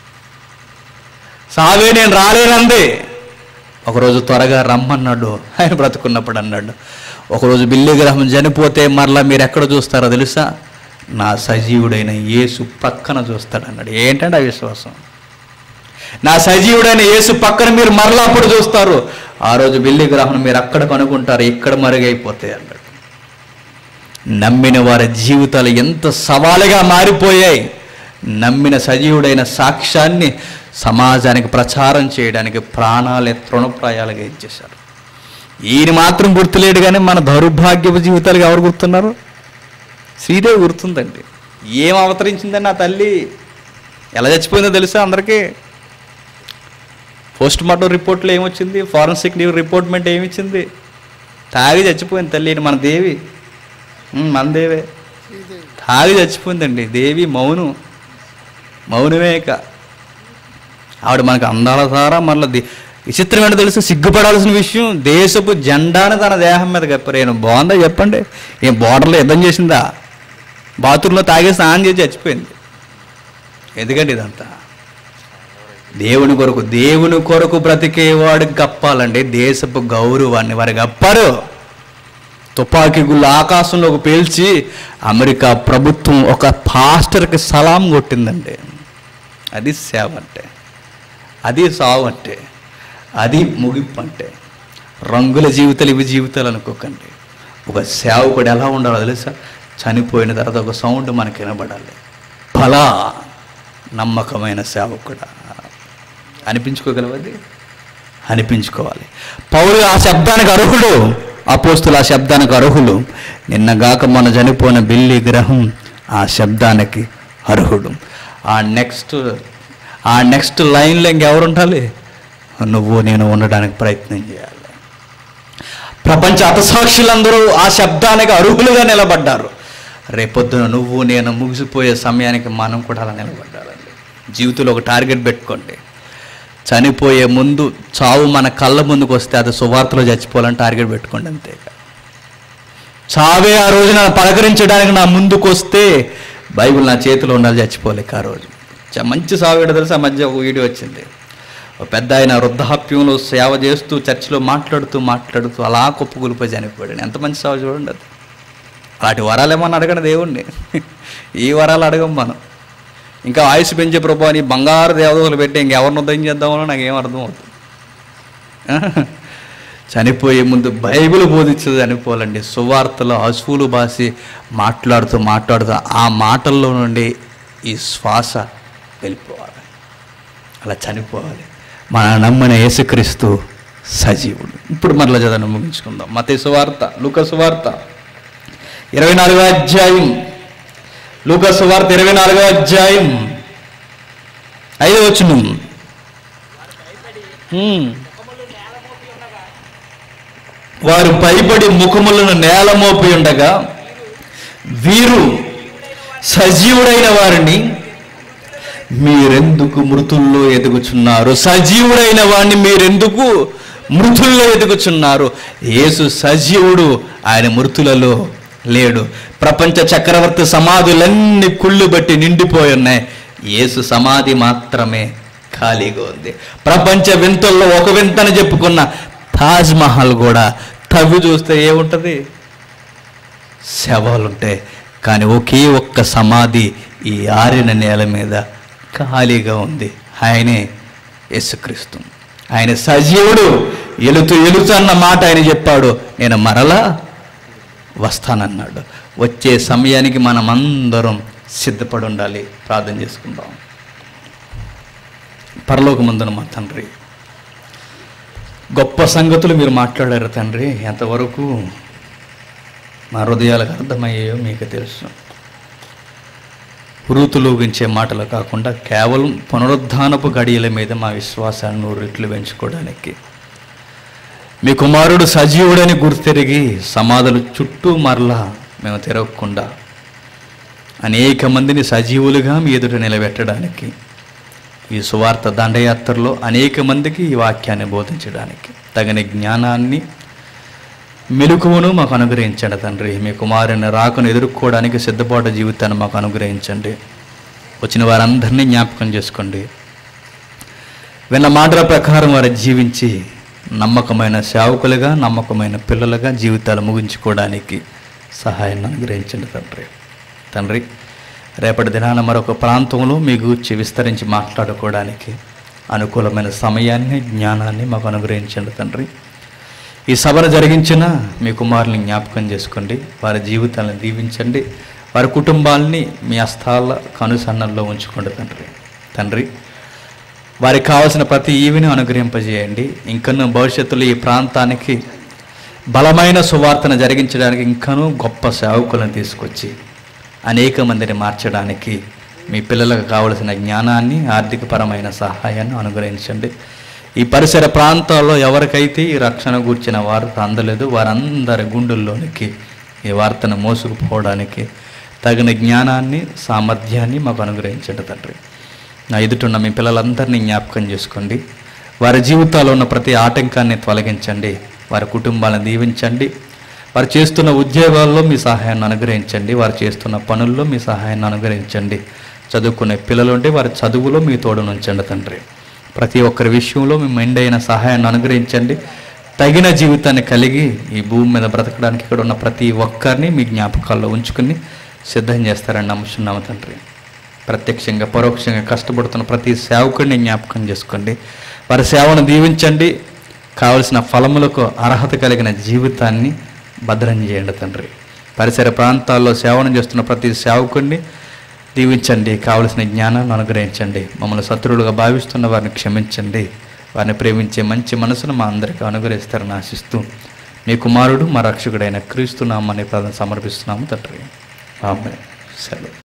సావే నేను రాలేనంది ఒకరోజు త్వరగా రమ్మన్నాడు ఆయన బ్రతుకున్నప్పుడు అన్నాడు ఒకరోజు బిల్లి గ్రహం చనిపోతే మరలా మీరు ఎక్కడ చూస్తారో తెలుసా నా సజీవుడైన యేసు పక్కన చూస్తాడు అన్నాడు ఏంటంటే ఆ విశ్వాసం నా సజీవుడైన యేసు పక్కన మీరు మరలా అప్పుడు చూస్తారు ఆ రోజు బిల్లి గ్రహం మీరు అక్కడ కనుక్కుంటారు ఇక్కడ మరుగైపోతాయి అన్నాడు నమ్మిన వారి జీవితాలు ఎంత సవాలుగా మారిపోయాయి నమ్మిన సజీవుడైన సాక్ష్యాన్ని సమాజానికి ప్రచారం చేయడానికి ప్రాణాలే తృణప్రాయాలుగా ఇచ్చేశారు ఈయన మాత్రం గుర్తులేడు కానీ మన దౌర్భాగ్యపు జీవితాలుగా ఎవరు గుర్తున్నారు సీదే గుర్తుందండి ఏం అవతరించిందని నా తల్లి ఎలా చచ్చిపోయిందో తెలుసా అందరికీ పోస్ట్ మార్టం రిపోర్ట్లో ఏమొచ్చింది ఫారెన్సిక్ రిపోర్ట్మెంట్ ఏమిచ్చింది తాగి చచ్చిపోయింది తల్లి ఈయన మన దేవి ఉమ్, మన దేవే తాగి చచ్చిపోయిందండి దేవి మౌను మౌనమే ఇక ఆవిడ మనకు అందాల సారా మళ్ళీ ది- విచిత్రం ఏంటో తెలుసు సిగ్గుపడాల్సిన విషయం దేశపు జెండాని తన దేహం మీద కప్పారు ఏం బాగుందా చెప్పండి ఏం బోర్డర్లో యుద్ధం చేసిందా బాత్రూంలో తాగే స్నానం చేసి చచ్చిపోయింది ఎందుకండి ఇదంతా దేవుని కొరకు దేవుని కొరకు బ్రతికేవాడు గప్పాలండి దేశపు గౌరవాన్ని వారు గప్పారు తుపాకీ గుళ్ళు ఆకాశంలోకి పేల్చి అమెరికా ప్రభుత్వం ఒక పాస్టర్కి సలాం కొట్టిందండి అది సేవ అంటే అది సావు అంటే అది ముగింపు అంటే రంగుల జీవితాలు ఇవి జీవితాలు అనుకోకండి ఒక సేవకుడు ఎలా ఉండాలో తెలుసా చనిపోయిన తర్వాత ఒక సౌండ్ మనకి వినబడాలి బలా నమ్మకమైన సేవకుడా అనిపించుకోగలవది అనిపించుకోవాలి పౌరు ఆ శబ్దానికి అర్హుడు అపోస్తులు ఆ శబ్దానికి అర్హులు నిన్నగాక మొన్న చనిపోయిన బిల్లి గ్రహం ఆ శబ్దానికి అర్హుడు ఆ నెక్స్ట్ ఆ నెక్స్ట్ లైన్లో ఇంకెవరు ఉండాలి నువ్వు నేను ఉండడానికి ప్రయత్నం చేయాలి ప్రపంచ అతసాక్షులందరూ ఆ శబ్దానికి అర్హులుగా నిలబడ్డారు రేపొద్దున నువ్వు నేను ముగిసిపోయే సమయానికి మనం కూడా అలా నిలబడ్డాలండి జీవితంలో ఒక టార్గెట్ పెట్టుకోండి చనిపోయే ముందు చావు మన కళ్ళ ముందుకు వస్తే అది సువార్తలో చచ్చిపోవాలని టార్గెట్ పెట్టుకోండి అంతే చావే ఆ రోజు నన్ను పలకరించడానికి నా ముందుకు వస్తే బైబిల్ నా చేతిలో ఉండాలి చచ్చిపోలేక ఆ రోజు చ- మంచి సావు ఏంటో తెలుసా ఆ మధ్య ఒక వీడియో వచ్చింది ఒక పెద్ద ఆయన వృద్ధాప్యంలో సేవ చేస్తూ చర్చిలో మాట్లాడుతూ మాట్లాడుతూ అలా కుప్పకూలిపోయి చనిపోయాడు ఎంత మంచి సావు చూడండి అది వాటి వరాలు ఏమన్నా అడగండి దేవుణ్ణి ఈ వరాలు అడగం మనం ఇంకా ఆయుష్ పెంచే ప్రభు అని బంగారు దేవతలు పెట్టి ఇంకెవరిని ఉదయం చేద్దామో నాకేం అర్థం అవుతుంది చనిపోయే ముందు బైబిల్ బోధించదు చనిపోవాలండి సువార్తలో అసువులు బాసి మాట్లాడుతూ మాట్లాడుతూ ఆ మాటల్లో నుండి ఈ శ్వాస వెళ్ళిపోవాలి అలా చనిపోవాలి మన నమ్మిన యేసుక్రీస్తు సజీవుడు ఇప్పుడు మరలా చదవని ముగించుకుందాం మత సువార్త లూక సువార్త ఇరవై నాలుగో అధ్యాయం లూక సువార్త ఇరవై నాలుగో అధ్యాయం ఐదో వచనం హ్మ్. వారు భయపడి ముఖములను నేల మోపి ఉండగా వీరు సజీవుడైన వారిని మీరెందుకు మృతుల్లో ఎదుగుచున్నారు సజీవుడైన వాడిని మీరెందుకు మృతుల్లో ఎదుగుచున్నారు యేసు సజీవుడు ఆయన మృతులలో లేడు ప్రపంచ చక్రవర్తి సమాధులన్నీ కుళ్ళు బట్టి నిండిపోయి ఉన్నాయి యేసు సమాధి మాత్రమే ఖాళీగా ఉంది ప్రపంచ వింతల్లో ఒక వింతని చెప్పుకున్న తాజ్ మహల్ కూడా తవ్వి చూస్తే ఏముంటుంది శవాలుంటాయి కానీ ఒకే ఒక్క సమాధి ఈ ఆరిన నేల మీద ఖాళీగా ఉంది ఆయనే యేసుక్రీస్తు ఆయన సజీవుడు ఎలుతూ ఎలుతూ అన్న మాట ఆయన చెప్పాడు నేను మరలా వస్తానన్నాడు వచ్చే సమయానికి మనం అందరం సిద్ధపడి ఉండాలి ప్రార్థన చేసుకుందాం పరలోకమందున మా తండ్రి గొప్ప సంగతులు మీరు మాట్లాడారు తండ్రి ఎంతవరకు మా హృదయాలకు అర్థమయ్యాయో మీకు తెలుసు హృతులోగించే మాటలు కాకుండా కేవలం పునరుద్ధానపు గడియల మీద మా విశ్వాసాన్ని నూరు రెట్లు పెంచుకోవడానికి మీ కుమారుడు సజీవుడని గుర్తెరిగి సమాధులు చుట్టూ మరలా మేము తిరగకుండా అనేక మందిని సజీవులుగా మీ ఎదుట నిలబెట్టడానికి ఈ సువార్త దండయాత్రలో అనేక మందికి ఈ వాక్యాన్ని బోధించడానికి తగిన జ్ఞానాన్ని మెలకువను మాకు అనుగ్రహించండి తండ్రి మీ కుమారుని రాకను ఎదుర్కోవడానికి సిద్ధపాటు జీవితాన్ని మాకు అనుగ్రహించండి వచ్చిన వారందరినీ జ్ఞాపకం చేసుకోండి విన్న మాటల ప్రకారం వారు జీవించి నమ్మకమైన సేవకులుగా నమ్మకమైన పిల్లలుగా జీవితాలు ముగించుకోవడానికి సహాయాన్ని అనుగ్రహించండి తండ్రి తండ్రి రేపటి దినాన మరొక ప్రాంతంలో మీ గూర్చి విస్తరించి మాట్లాడుకోవడానికి అనుకూలమైన సమయాన్ని జ్ఞానాన్ని మాకు అనుగ్రహించండి తండ్రి ఈ సభను జరిగించిన మీ కుమారుని జ్ఞాపకం చేసుకోండి వారి జీవితాలను దీవించండి వారి కుటుంబాలని మీ హస్తాల కనుసన్నల్లో ఉంచుకోండి తండ్రి తండ్రి వారికి కావాల్సిన ప్రతి ఈవిని అనుగ్రహింపజేయండి ఇంకనూ భవిష్యత్తులో ఈ ప్రాంతానికి బలమైన సువార్తను జరిగించడానికి ఇంకనూ గొప్ప సేవకులను తీసుకొచ్చి అనేక మందిని మార్చడానికి మీ పిల్లలకు కావలసిన జ్ఞానాన్ని ఆర్థికపరమైన సహాయాన్ని అనుగ్రహించండి ఈ పరిసర ప్రాంతాల్లో ఎవరికైతే ఈ రక్షణ గూర్చిన వార్త అందలేదు వారందరి గుండెల్లోనికి ఈ వార్తను మోసుకుపోవడానికి తగిన జ్ఞానాన్ని సామర్థ్యాన్ని మాకు అనుగ్రహించండి తండ్రి నా ఎదుటున్న మీ పిల్లలందరినీ జ్ఞాపకం చేసుకోండి వారి జీవితాల్లో ఉన్న ప్రతి ఆటంకాన్ని తొలగించండి వారి కుటుంబాలను దీవించండి వారు చేస్తున్న ఉద్యోగాల్లో మీ సహాయాన్ని అనుగ్రహించండి వారు చేస్తున్న పనుల్లో మీ సహాయాన్ని అనుగ్రహించండి చదువుకునే పిల్లలు ఉంటే వారి చదువులో మీ తోడును ఉంచండి తండ్రి ప్రతి ఒక్కరి విషయంలో మీ మెండైన సహాయాన్ని అనుగ్రహించండి తగిన జీవితాన్ని కలిగి ఈ భూమి మీద బ్రతకడానికి ఇక్కడ ఉన్న ప్రతి ఒక్కరిని మీ జ్ఞాపకాల్లో ఉంచుకుని సిద్ధం చేస్తారని నమ్ముతున్నాము తండ్రి ప్రత్యక్షంగా పరోక్షంగా కష్టపడుతున్న ప్రతి సేవకుడిని జ్ఞాపకం చేసుకోండి వారి సేవను దీవించండి కావలసిన ఫలములకు అర్హత కలిగిన జీవితాన్ని భద్రం చేయండి తండ్రి పరిసర ప్రాంతాల్లో సేవను చేస్తున్న ప్రతి సేవకుడిని దీవించండి కావలసిన జ్ఞానాన్ని అనుగ్రహించండి మమ్మల్ని శత్రువులుగా భావిస్తున్న వారిని క్షమించండి వారిని ప్రేమించే మంచి మనసును మా అందరికీ అనుగ్రహిస్తారని ఆశిస్తూ మీ కుమారుడు మా రక్షకుడైన క్రీస్తు నామాన్ని ప్రార్థన సమర్పిస్తున్నాము తండ్రి ఆమె సెలవు